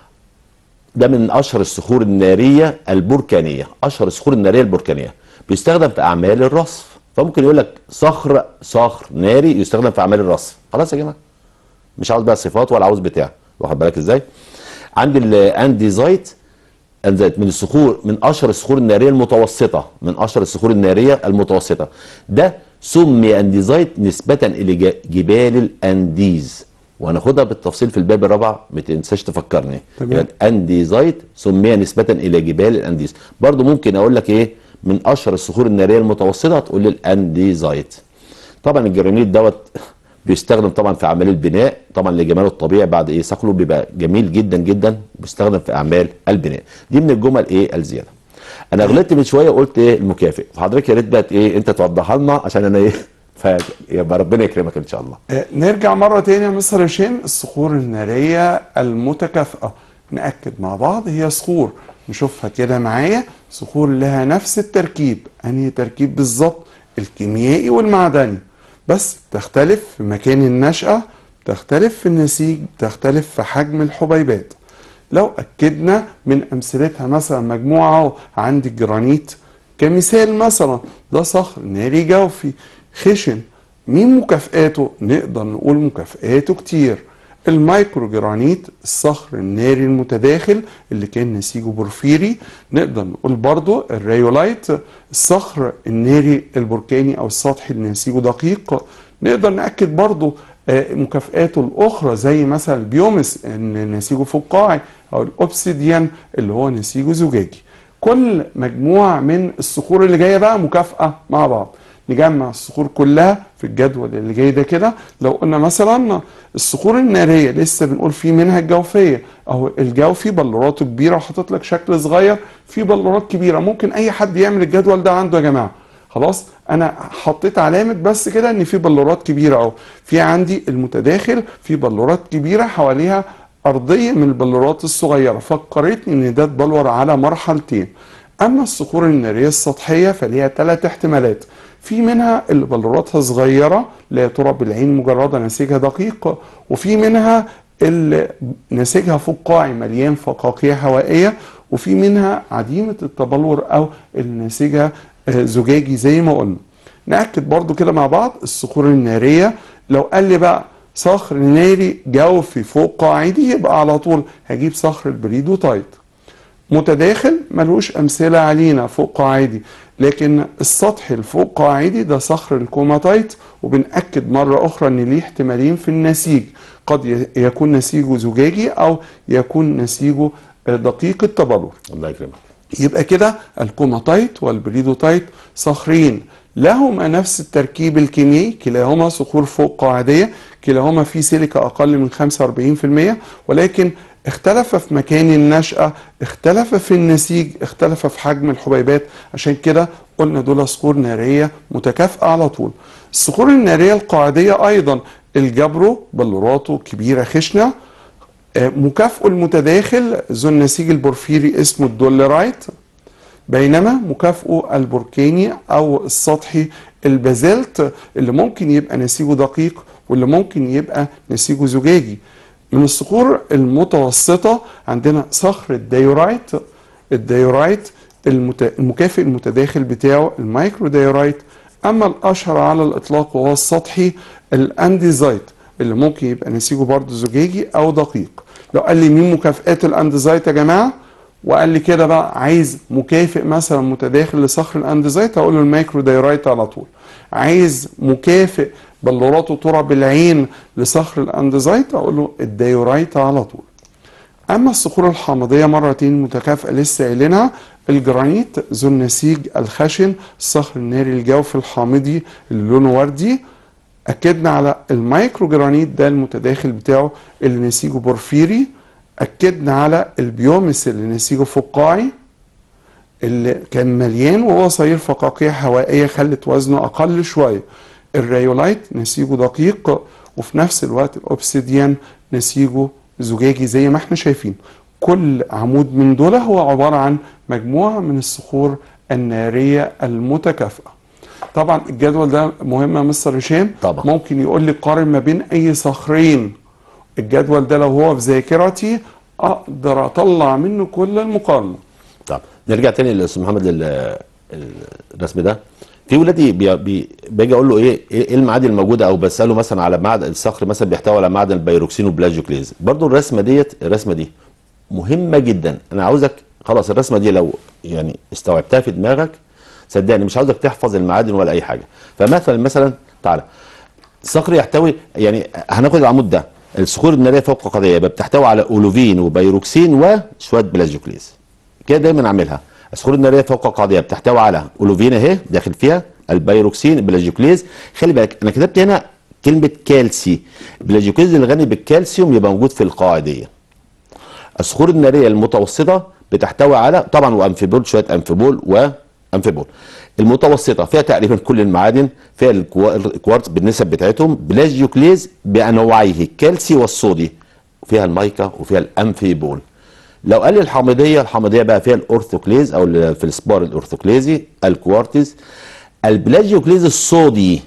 ده من اشهر الصخور الناريه البركانيه اشهر الصخور الناريه البركانيه بيستخدم في اعمال الرصف فممكن يقول لك صخر صخر ناري يستخدم في اعمال الرصف خلاص يا جماعه مش عاوز بقى صفات ولا عاوز بتاع واخد بالك ازاي عندي الانديزايت أنزلت من الصخور من اشهر الصخور الناريه المتوسطه من اشهر الصخور الناريه المتوسطه ده سمي انديزايت نسبه الى ج- جبال الانديز وهناخدها بالتفصيل في الباب الرابع ما تنساش تفكرني تمام. يبقى انديزايت سمي نسبه الى جبال الانديز برضو ممكن اقول لك ايه من اشهر الصخور الناريه المتوسطه تقول لي الانديزايت طبعا الجرانيت دوت بيستخدم طبعا في اعمال البناء طبعا لجماله الطبيعي بعد ايه صقله بيبقى جميل جدا جدا بيستخدم في اعمال البناء دي من الجمل ايه الزياده انا غلطت من شويه وقلت ايه المكافئ فحضرتك يا ريت بقى ايه انت توضحها لنا عشان انا ايه فيبقى ربنا يكرمك ان شاء الله آه، نرجع مرة تانية يا مستر هشام الصخور النارية المتكافئة نأكد مع بعض هي صخور نشوفها كده معايا صخور لها نفس التركيب أنهي تركيب بالظبط الكيميائي والمعدني بس تختلف في مكان النشأة تختلف في النسيج تختلف في حجم الحبيبات لو أكدنا من أمثلتها مثلا مجموعة أهو، عندي الجرانيت كمثال مثلا ده صخر ناري جوفي خشن مين مكافآته؟ نقدر نقول مكافآته كتير المايكرو جرانيت الصخر الناري المتداخل اللي كان نسيجه بورفيري نقدر نقول برضو الريولايت الصخر الناري البركاني او السطحي اللي نسيجه دقيق نقدر نأكد برضو آه، مكافآته الأخرى زي مثلا البيومس ان نسيجه فقاعي او الأوبسيديان اللي هو نسيجه زجاجي كل مجموعة من الصخور اللي جاية بقى مكافأة مع بعض نجمع الصخور كلها في الجدول اللي جاي ده كده لو قلنا مثلا الصخور النارية لسه بنقول في منها الجوفية اهو الجوفي بلوراته كبيرة وحاطط لك شكل صغير في بلورات كبيرة ممكن اي حد يعمل الجدول ده عنده يا جماعة خلاص انا حطيت علامة بس كده ان في بلورات كبيرة اهو في عندي المتداخل في بلورات كبيرة حواليها ارضيه من البلورات الصغيره فكرتني ان ده اتبلور على مرحلتين اما الصخور الناريه السطحيه فليها ثلاث احتمالات في منها اللي بلوراتها صغيره لا ترى بالعين مجرده نسيجها دقيق وفي منها اللي نسيجها فقاعي مليان فقاقيع هوائيه وفي منها عديمه التبلور او اللي نسيجها آه، زجاجي زي ما قلنا نأكد برضو كده مع بعض الصخور النارية لو قال لي بقى صخر ناري جوفي فوق قاعدي يبقى على طول هجيب صخر البريدوتايت متداخل ملوش أمثلة علينا فوق قاعدي لكن السطح الفوق قاعدي ده صخر الكوماتايت وبنأكد مرة أخرى إن ليه احتمالين في النسيج قد ي- يكون نسيجه زجاجي أو يكون نسيجه آه، دقيق التبلور الله يكرمك يبقى كده الكوماتايت والبريدوتايت صخرين لهما نفس التركيب الكيميائي كلاهما صخور فوق قاعدية كلاهما في سيليكا أقل من 45% ولكن اختلف في مكان النشأة اختلف في النسيج اختلف في حجم الحبيبات عشان كده قلنا دول صخور نارية متكافئة على طول الصخور النارية القاعدية أيضا الجبرو بلوراته كبيرة خشنة آه، مكافئه المتداخل ذو النسيج البورفيري اسمه الدولرايت بينما مكافئه البركاني او السطحي البازلت اللي ممكن يبقى نسيجه دقيق واللي ممكن يبقى نسيجه زجاجي من الصخور المتوسطة عندنا صخر الديورايت الديورايت المت... المكافئ المتداخل بتاعه المايكرو ديورايت اما الاشهر على الاطلاق وهو السطحي الانديزايت اللي ممكن يبقى نسيجه برضه زجاجي او دقيق لو قال لي مين مكافئات الانديزايت يا جماعه وقال لي كده بقى عايز مكافئ مثلا متداخل لصخر الاندزيت اقول له المايكرو دايورايت على طول عايز مكافئ بلورات وتراب العين لصخر الاندزيت اقول له الدايورايت على طول اما الصخور الحامضيه مرتين متكافئه لسه قايلينها الجرانيت ذو النسيج الخشن الصخر الناري الجوفي الحامضي اللي لونه وردي اكدنا على المايكرو جرانيت ده المتداخل بتاعه اللي نسيجه بورفيري اكدنا على البيومس اللي نسيجه فقاعي اللي كان مليان وهو صير فقاقيع هوائيه خلت وزنه اقل شويه الريولايت نسيجه دقيق وفي نفس الوقت الاوبسيديان نسيجه زجاجي زي ما احنا شايفين كل عمود من دول هو عباره عن مجموعه من الصخور الناريه المتكافئه طبعا الجدول ده مهم يا مستر هشام طبعا. ممكن يقول لي قارن ما بين اي صخرين الجدول ده لو هو في ذاكرتي اقدر اطلع منه كل المقارنه طب نرجع تاني للاستاذ محمد لل- الرسم ده في ولادي بي بي باجي اقول له ايه ايه إيه المعادن الموجوده او بساله مثلا على معدن الصخر مثلا بيحتوي على معدن البيروكسين وبلاجيوكليز برضو الرسمه ديت الرسمه دي مهمه جدا انا عاوزك خلاص الرسمه دي لو يعني استوعبتها في دماغك صدقني مش عاوزك تحفظ المعادن ولا اي حاجه فمثلا مثلا تعالى الصخر يحتوي يعني هناخد العمود ده الصخور الناريه فوق قضيه يبقى بتحتوي على اولوفين وبيروكسين وشويه بلاجيوكليز كده دايما اعملها الصخور الناريه فوق قضيه بتحتوي على اولوفين اهي داخل فيها البيروكسين البلاجيوكليز خلي بالك انا كتبت هنا كلمه كالسي البلاجيوكليز اللي غني بالكالسيوم يبقى موجود في القاعديه الصخور الناريه المتوسطه بتحتوي على طبعا وانفيبول شويه انفيبول وانفيبول المتوسطه فيها تقريبا كل المعادن فيها الكوا- الكوارتز بالنسب بتاعتهم بلاجيوكليز بانواعيه الكالسي والصودي فيها المايكا وفيها الانفيبول لو قال لي الحامضيه الحامضيه بقى فيها الاورثوكليز او ال- في السبار الاورثوكليزي الكوارتز البلاجيوكليز الصودي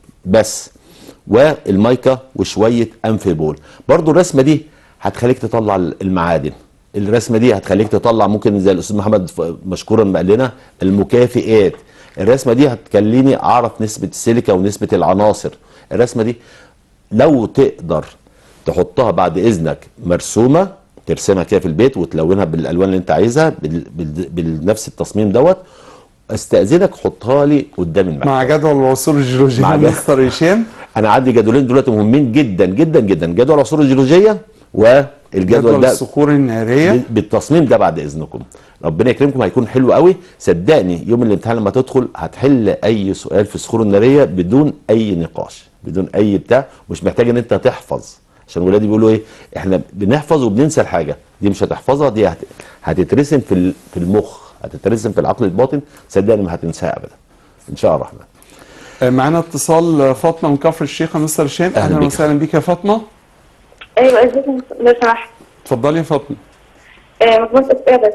بس والمايكا وشويه انفيبول برضو الرسمه دي هتخليك تطلع المعادن الرسمه دي هتخليك تطلع ممكن زي الاستاذ محمد ف- مشكورا ما قال لنا المكافئات الرسمه دي هتخليني اعرف نسبه السيليكا ونسبه العناصر الرسمه دي لو تقدر تحطها بعد اذنك مرسومه ترسمها كده في البيت وتلونها بالالوان اللي انت عايزها بال- بال- بنفس التصميم دوت استاذنك حطها لي قدام المكتب مع جدول العصور الجيولوجيه مع يا جدول. مستر هشام انا عندي جدولين دلوقتي مهمين جدا جدا جدا جدول العصور الجيولوجيه والجدول جدول ده الصخور الناريه بالتصميم ده بعد اذنكم ربنا يكرمكم هيكون حلو قوي صدقني يوم الامتحان لما تدخل هتحل اي سؤال في الصخور الناريه بدون اي نقاش بدون اي بتاع مش محتاج ان انت تحفظ عشان ولادي بيقولوا ايه احنا بنحفظ وبننسى الحاجه دي مش هتحفظها دي هت... هتترسم في ال- في المخ هتترسم في العقل الباطن صدقني ما هتنساها ابدا ان شاء الله الرحمن آه، معانا اتصال فاطمه من كفر الشيخ يا مستر هشام أهلا اهلا بيك. وسهلا بيك يا فاطمه ايوه ازيك لو سمحت اتفضلي يا فاطمه آه مجموعة اسئله بس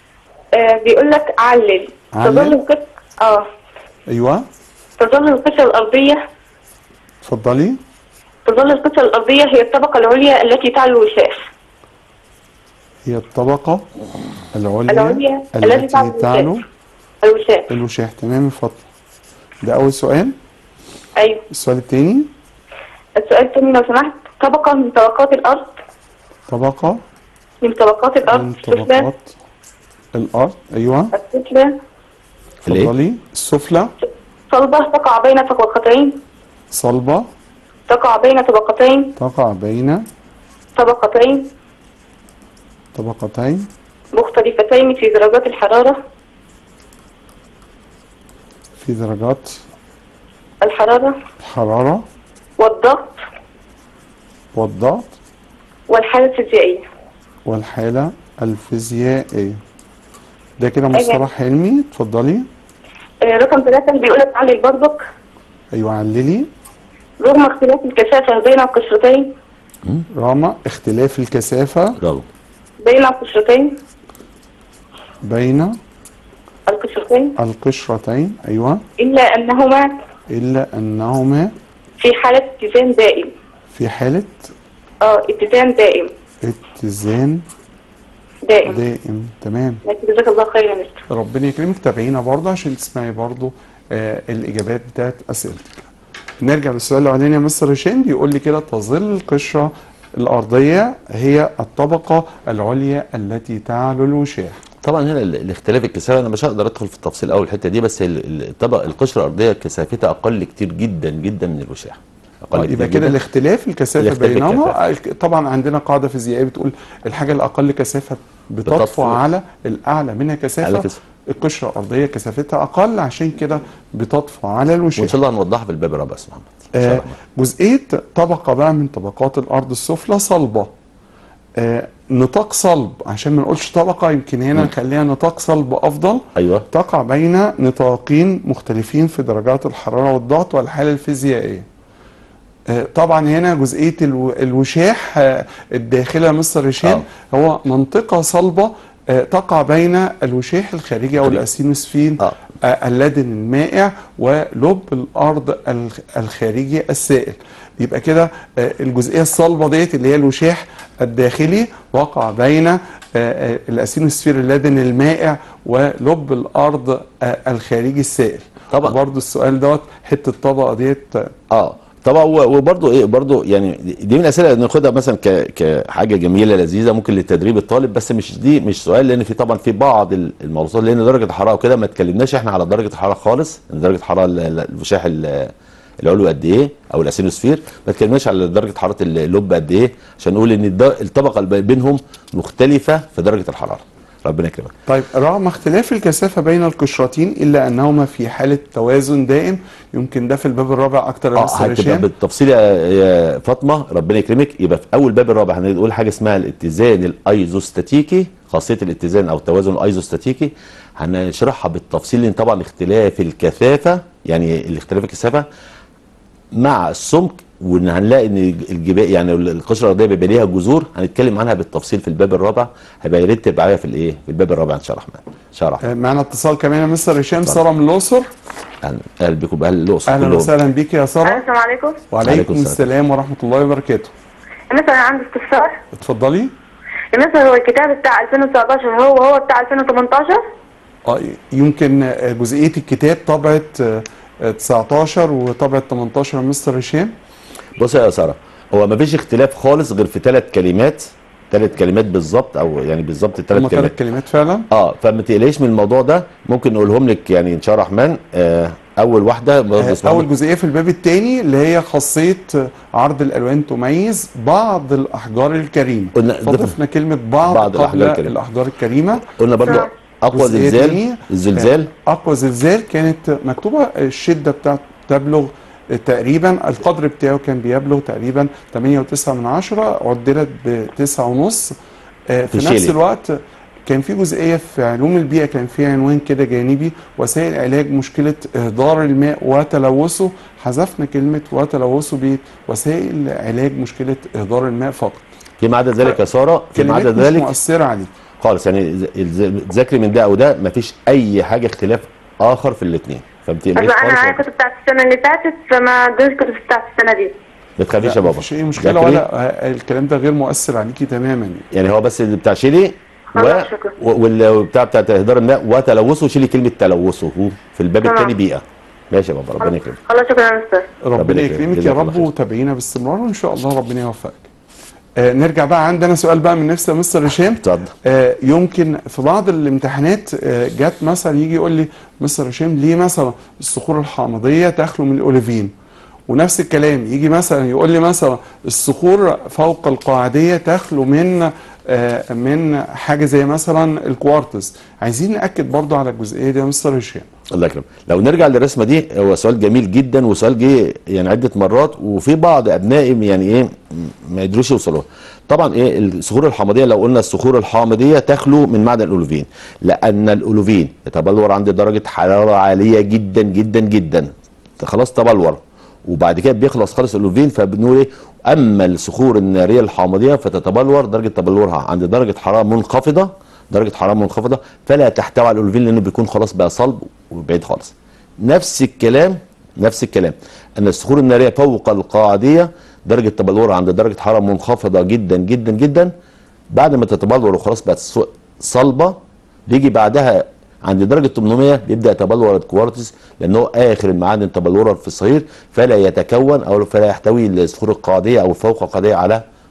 آه بيقول لك علل علل؟ تظل القطع اه ايوه تظل القطعة الأرضية اتفضلي تظل القطعة الأرضية هي الطبقة العليا التي تعلو الوشاح هي الطبقه العليا العليا التي التي تعلو تعلو الوشاح الوشاح الوشاح تمام يا فاطمه ده اول سؤال أيوه السؤال الثاني السؤال الثاني لو سمحت طبقة من طبقات الأرض طبقه من طبقات الأرض من السفلى طبقات الارض ايوه السفلى الإيه؟ اتفضلي السفلى صلبة تقع بين طبقتين صلبه تقع بين طبقتين تقع بين طبقتين طبقتين مختلفتين في درجات الحرارة في درجات الحرارة الحراره والضغط والضغط والحالة الفيزيائية والحالة الفيزيائية ده كده مصطلح علمي اتفضلي آه، رقم ثلاثة بيقول لك علل برضك ايوه عللي رغم اختلاف الكثافة بين القشرتين رغم اختلاف الكثافة برافو بين القشرتين بين القشرتين القشرتين ايوه إلا أنهما الا انهما في حالة اتزان دائم في حالة اه اتزان دائم اتزان دائم دائم تمام لكن جزاك الله خير يا مستر ربنا يكرمك تابعينا برضه عشان تسمعي برضه آه الاجابات بتاعت اسئلتك نرجع للسؤال الاولاني يا مستر هشام بيقول لي كده تظل القشره الأرضية هي الطبقة العليا التي تعلو الوشاح طبعا هنا ال- الاختلاف الكثافه انا مش هقدر ادخل في التفصيل قوي الحته دي بس ال- ال- الطبق القشره الارضيه كثافتها اقل كتير جدا جدا من الوشاح اقل آه، كتير يبقى كده جداً. الاختلاف الكثافة الاختلاف بينهما الك- طبعا عندنا قاعدة فيزيائية بتقول الحاجة الأقل كثافة بتطفو بتطفو. على الأعلى منها على كثافة كثافة. القشرة الأرضية كثافتها أقل عشان كده بتطفو على وان الوشاح شاء الله هنوضحها في الباب الرابع يا استاذ محمد ان شاء آه، الله جزئية طبقة بقى من طبقات الأرض السفلى صلبة آه، نطاق صلب عشان ما نقولش طبقة يمكن هنا نخليها نطاق صلب أفضل ايوه تقع بين نطاقين مختلفين في درجات الحرارة والضغط والحالة الفيزيائية آه، طبعا هنا جزئية الو- الوشاح آه، الداخلة مصر هشام هو منطقة صلبة آه، تقع بين الوشاح الخارجي أو خارجي. الأسينوسفين آه. آه، اللدن المائع ولب الأرض الخ- الخارجي السائل يبقى كده آه، الجزئية الصلبة ديت اللي هي الوشاح الداخلي وقع بين آه، آه، الأسينوسفير اللدن المائع ولب الأرض آه، الخارجي السائل طبعا. برضو السؤال دوت حتة الطبقة ديت آه، اه طبعا و- وبرضه ايه برضه يعني دي من الاسئله اللي ناخدها مثلا ك- كحاجه جميله لذيذه ممكن لتدريب الطالب بس مش دي مش سؤال لان في طبعا في بعض ال- الموضوعات لان درجه الحراره وكده ما اتكلمناش احنا على درجه الحراره خالص إن درجه الحراره ال- ال- الوشاح ال- العلوي قد ايه او الاسينوسفير ما اتكلمناش على درجه حراره اللب قد ايه عشان نقول ان الد- الطبقه اللي بينهم مختلفه في درجه الحراره ربنا يكرمك طيب رغم اختلاف الكثافة بين القشرتين إلا أنهما في حالة توازن دائم يمكن ده في الباب الرابع أكتر يا اه مستر هتبقى هشام بالتفصيل يا يا فاطمه ربنا يكرمك يبقى في اول باب الرابع هنقول حاجه اسمها الاتزان الايزوستاتيكي خاصيه الاتزان او التوازن الايزوستاتيكي هنشرحها بالتفصيل لان طبعا اختلاف الكثافه يعني الاختلاف الكثافه مع السمك وان هنلاقي ان الجبال يعني القشره الارضيه بيبقى ليها جذور هنتكلم عنها بالتفصيل في الباب الرابع هيبقى يا ريت تبقى معايا في الايه في الباب الرابع ان شاء الله الرحمن ان شاء الله الرحمن آه، معنا اتصال كمان يا مستر هشام سارة من الأقصر اهلا اهلا بكم باهل الاقصر أهلا كلهم وسهلا بيك يا سارة السلام عليكم وعليكم عليكم السلام. السلام ورحمة الله وبركاته مثلا عندي استفسار اتفضلي مثلا هو الكتاب بتاع 2019 هو هو بتاع 2018 اه يمكن آه، جزئية الكتاب طبعة آه، آه، 19 وطبعة 18 يا مستر هشام بص يا ساره هو ما فيش اختلاف خالص غير في ثلاث كلمات ثلاث كلمات بالظبط او يعني بالظبط هما ثلاث ثلاث كلمات كلمات فعلا اه فما تقلقش من الموضوع ده ممكن نقولهم لك يعني ان شاء الله الرحمن آه اول واحده برضه آه، اسمها أول جزئية في الباب الثاني اللي هي خاصية آه، عرض الألوان تميز بعض الأحجار الكريمة قلنا فضفنا كلمة بعض, بعض قبل الأحجار الكريمة. الأحجار الكريمة قلنا برضه آه. اقوى جزئية زلزال تانية. الزلزال اقوى زلزال كانت مكتوبه الشده بتاعته تبلغ تقريبا القدر بتاعه كان بيبلغ تقريبا 8.9 من عشرة عدلت ب 9.5 آه، في في نفس شيلي. الوقت كان في جزئيه في علوم البيئه كان في عنوان كده جانبي وسائل علاج مشكله اهدار الماء وتلوثه حذفنا كلمه وتلوثه بوسائل علاج مشكله اهدار الماء فقط فيما عدا ذلك يا ساره فيما كلمات عدا مش ذلك مؤثره عليك خالص يعني ز- ز- ذاكري من ده او ده ما فيش اي حاجه اختلاف اخر في الاثنين فما اصل تقلقيش انا معايا خالص كتب بتاعت السنه اللي فاتت فما ادوش كتب بتاعت السنه دي ما تخافيش يا لا، بابا مفيش اي مشكله ذاكري. ولا آه، الكلام ده غير مؤثر عليكي تماما يعني هو بس اللي بتاع شيلي و... خلاص، شكرا. و- والبتاع بتاع اهدار الماء وتلوثه شيلي كلمه تلوثه في الباب تمام. الثاني بيئه ماشي يا بابا ربنا يكرمك خلاص شكرا يا مستر ربنا ربنا يكرمك. يكرمك يا جزاك الله رب خير. وتابعينا باستمرار وان شاء الله ربنا يوفقك آه نرجع بقى عندنا سؤال بقى من نفس مستر هشام اتفضل آه يمكن في بعض الامتحانات آه جت مثلا يجي يقول لي مستر هشام ليه مثلا الصخور الحامضيه تخلو من الاوليفين ونفس الكلام يجي مثلا يقول لي مثلا الصخور فوق القاعديه تخلو من آه من حاجه زي مثلا الكوارتز عايزين ناكد برضو على الجزئيه دي يا مستر هشام الله يكرمك لو نرجع للرسمه دي هو سؤال جميل جدا وسؤال جه يعني عده مرات وفي بعض ابنائي يعني ايه ما يقدروش يوصلوا طبعا ايه الصخور الحامضيه لو قلنا الصخور الحامضيه تخلو من معدن الاولوفين لان الاولوفين يتبلور عند درجه حراره عاليه جدا جدا جدا خلاص تبلور وبعد كده بيخلص خالص الاولوفين فبنقول ايه اما الصخور الناريه الحامضيه فتتبلور درجه تبلورها عند درجه حراره منخفضه درجه حراره منخفضه فلا تحتوي على الاولوفين لانه بيكون خلاص بقى صلب وبعيد خالص نفس الكلام نفس الكلام ان الصخور الناريه فوق القاعديه درجه تبلورها عند درجه حراره منخفضه جدا جدا جدا بعد ما تتبلور وخلاص بقت ص- صلبه بيجي بعدها عند درجه 800 بيبدا يتبلور الكوارتز لانه اخر المعادن تبلورا في الصهير فلا يتكون او فلا يحتوي الصخور القاعديه او فوق القاعديه على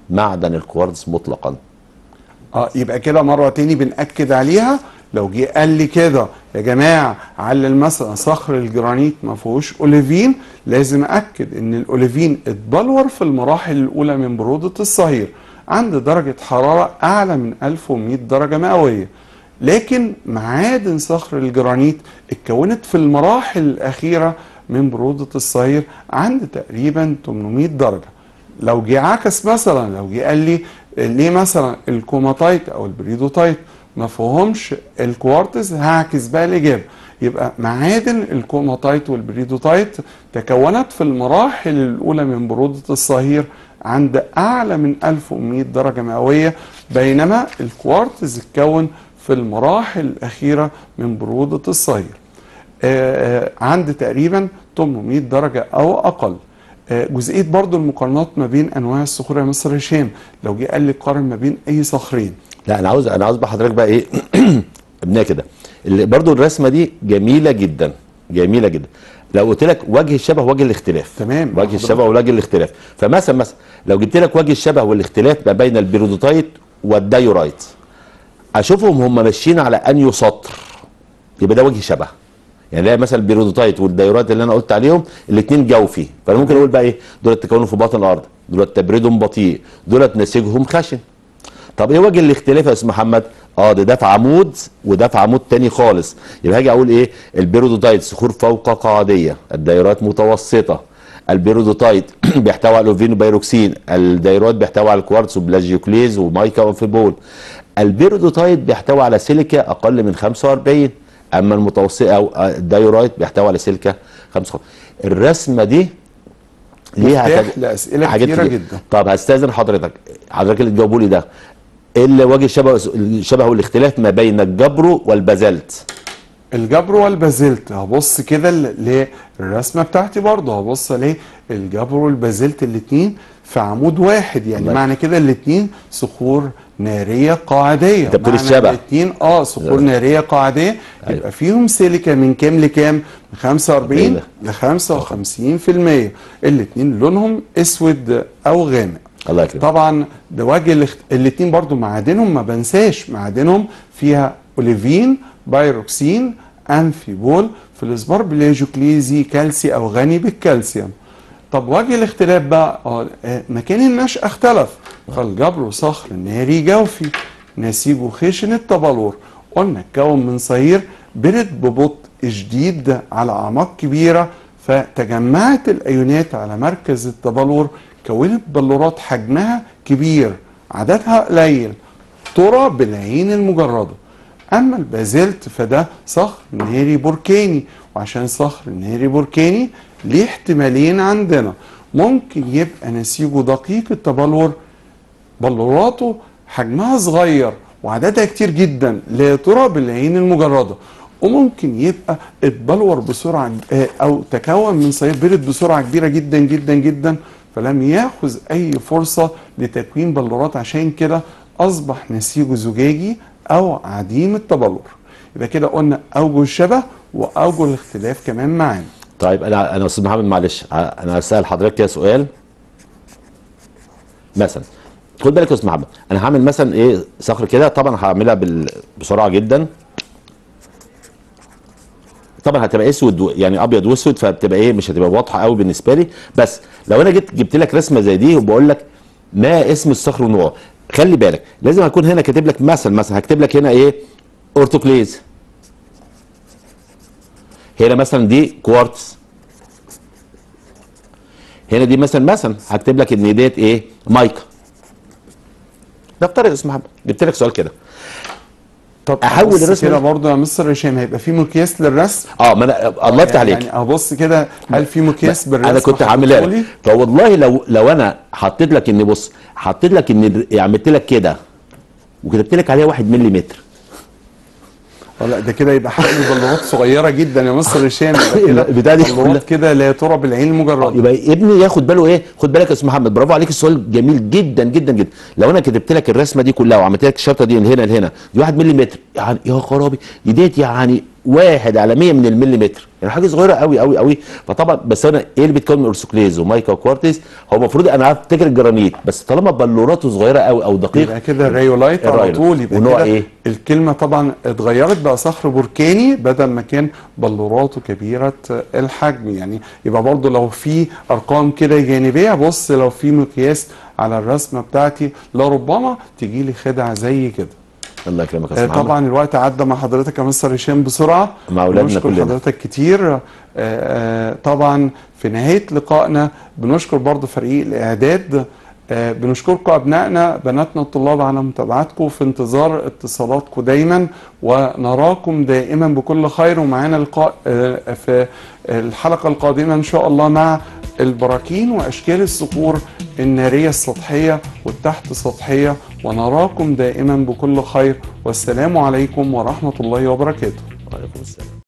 معدن الكوارتز مطلقا اه يبقى كده مره تاني بنأكد عليها لو جه قال لي كده يا جماعه علل مثلا صخر الجرانيت ما فيهوش اوليفين لازم اكد ان الاوليفين اتبلور في المراحل الاولى من بروده الصهير عند درجه حراره اعلى من 1100 درجه مئويه لكن معادن صخر الجرانيت اتكونت في المراحل الاخيره من بروده الصهير عند تقريبا 800 درجه لو جه عكس مثلا لو جه قال لي ليه مثلا الكوماتايت او البريدوتايت ما فيهمش الكوارتز هعكس بقى الاجابه يبقى معادن الكوماتايت والبريدوتايت تكونت في المراحل الاولى من بروده الصهير عند اعلى من 1100 درجه مئويه بينما الكوارتز اتكون في المراحل الاخيره من بروده الصهير آه، آه، عند تقريبا 800 درجه او اقل آه، جزئيه برضو المقارنات ما بين انواع الصخور يا مستر هشام لو جه قال لي قارن ما بين اي صخرين لا انا عاوز انا عاوز بقى حضرتك بقى ايه ابنها كده اللي برضو الرسمه دي جميله جدا جميله جدا لو قلت لك وجه الشبه وجه الاختلاف تمام. وجه الشبه ووجه الاختلاف فمثلا مثلا لو جبت لك وجه الشبه والاختلاف ما بين البيرودوتايت والدايورايت اشوفهم هم ماشيين على انهي سطر يبقى ده وجه شبه يعني ده مثلا البيرودوتايت والدايورات اللي انا قلت عليهم الاثنين جوفي فانا ممكن اقول بقى ايه دول تكونوا في باطن الارض دول تبريدهم بطيء دول نسيجهم خشن طب ايه وجه الاختلاف يا استاذ محمد اه ده ده في عمود وده في عمود تاني خالص يبقى هاجي اقول ايه البيرودوتايت صخور فوق قاعديه الدايرات متوسطه البيرودوتايت بيحتوي على الاوفين وبيروكسين الدايرات بيحتوي على الكوارتز وبلاجيوكليز ومايكا وانفيبول البيرودوتايت بيحتوي على سيليكا اقل من 45 اما المتوسط او الدايورايت بيحتوي على سيليكا 55 الرسمه دي ليها مفتاح حاجات- لأسئلة حاجات كتيرة كتير. جدا. طب هستاذن حضرتك حضرتك اللي تجاوبوا لي ده ايه اللي وجه الشبه الشبه والاختلاف ما بين الجبر والبازلت الجبر والبازلت هبص كده ل- للرسمه بتاعتي برضه هبص الاقي الجبر والبازلت الاثنين في عمود واحد يعني طيب. معنى كده الاثنين صخور ناريه قاعديه أنت بتقول معنى الشبه. الاثنين اه صخور ناريه قاعديه أيوة. يبقى فيهم سيليكا من كام لكام؟ من 45 ل 55% الاثنين لونهم اسود او غامق الله يكرمك طبعا ده وجه الاخت... الاثنين برضو معادنهم ما بنساش معادنهم فيها اوليفين بايروكسين انفيبول فلسبار بلاجوكليزي كالسي او غني بالكالسيوم طب وجه الاختلاف بقى اه آه، مكان النشأة اختلف فالجبر صخر ناري جوفي نسيجه خشن التبلور قلنا اتكون من صهير برد ببطء شديد على اعماق كبيره فتجمعت الايونات على مركز التبلور كونت بلورات حجمها كبير عددها قليل ترى بالعين المجرده اما البازلت فده صخر ناري بركاني وعشان صخر ناري بركاني ليه احتمالين عندنا ممكن يبقى نسيجه دقيق التبلور بلوراته حجمها صغير وعددها كتير جدا لا ترى بالعين المجرده وممكن يبقى اتبلور بسرعه آه، او تكون من صهير برد بسرعه كبيره جدا جدا جدا فلم ياخذ اي فرصه لتكوين بلورات عشان كده اصبح نسيجه زجاجي او عديم التبلور يبقى كده قلنا اوجه الشبه واوجه الاختلاف كمان معانا طيب انا انا استاذ محمد معلش ع- انا هسال حضرتك كده سؤال مثلا خد بالك يا استاذ محمد انا هعمل مثلا ايه صخر كده طبعا هعملها بال... بسرعه جدا طبعا هتبقى اسود و- يعني ابيض واسود فبتبقى ايه مش هتبقى واضحه قوي بالنسبه لي بس لو انا جيت جبت لك رسمه زي دي وبقول لك ما اسم الصخر ونوعه خلي بالك لازم اكون هنا كاتب لك مثلا مثلا هكتب لك هنا ايه اورتوكليز هنا مثلا دي كوارتز هنا دي مثلا مثلا هكتب لك ان ديت ايه مايكا ده بطريقه اسمها محمد جبت لك سؤال كده طب أحول أبص الرسمة كده دي. برضه يا مستر هشام هيبقى في مقياس للرسم اه ما انا الله يفتح عليك يعني ابص كده هل في مقياس بالرسم انا كنت هعملها حضرتولي؟ لك فوالله لو لو انا حطيت لك ان بص حطيت لك ان عملت لك كده وكتبت لك عليها 1 ملم اه لا ده كده يبقى حجم البلورات صغيره جدا يا مستر هشام يبقى كده البتاعة دي كلها. بلورات كده لا ترى بالعين المجرده يبقى ابني ياخد باله ايه خد بالك يا استاذ محمد برافو عليك السؤال جميل جدا جدا جدا لو انا كتبت لك الرسمه دي كلها وعملت لك الشرطه دي من هنا لهنا دي 1 ملم يعني يا خرابي دي ديت يعني واحد على 100 من المليمتر يعني حاجه صغيره قوي قوي قوي فطبعا بس انا ايه اللي بيتكون من اورسوكليز ومايكا وكوارتز هو المفروض انا عارف افتكر الجرانيت بس طالما بلوراته صغيره قوي او دقيق يبقى كده الريولايت على الرايولايت. طول يبقى ونوع كده إيه؟ الكلمه طبعا اتغيرت بقى صخر بركاني بدل ما كان بلوراته كبيره الحجم يعني يبقى برضو لو في ارقام كده جانبيه بص لو في مقياس على الرسمه بتاعتي لربما تجي لي خدعه زي كده الله يكرمك يا آه، استاذ محمد طبعا الوقت عدى مع حضرتك يا مستر هشام بسرعه مع أولادنا بنشكر كلنا. حضرتك كتير آه، آه، طبعا في نهايه لقائنا بنشكر برضو فريق الاعداد آه، بنشكركم ابنائنا بناتنا الطلاب على متابعتكم في انتظار اتصالاتكم دايما ونراكم دائما بكل خير ومعانا لقاء آه، في الحلقه القادمه ان شاء الله مع البراكين واشكال الصخور الناريه السطحيه والتحت سطحيه ونراكم دائما بكل خير والسلام عليكم ورحمه الله وبركاته وعليكم السلام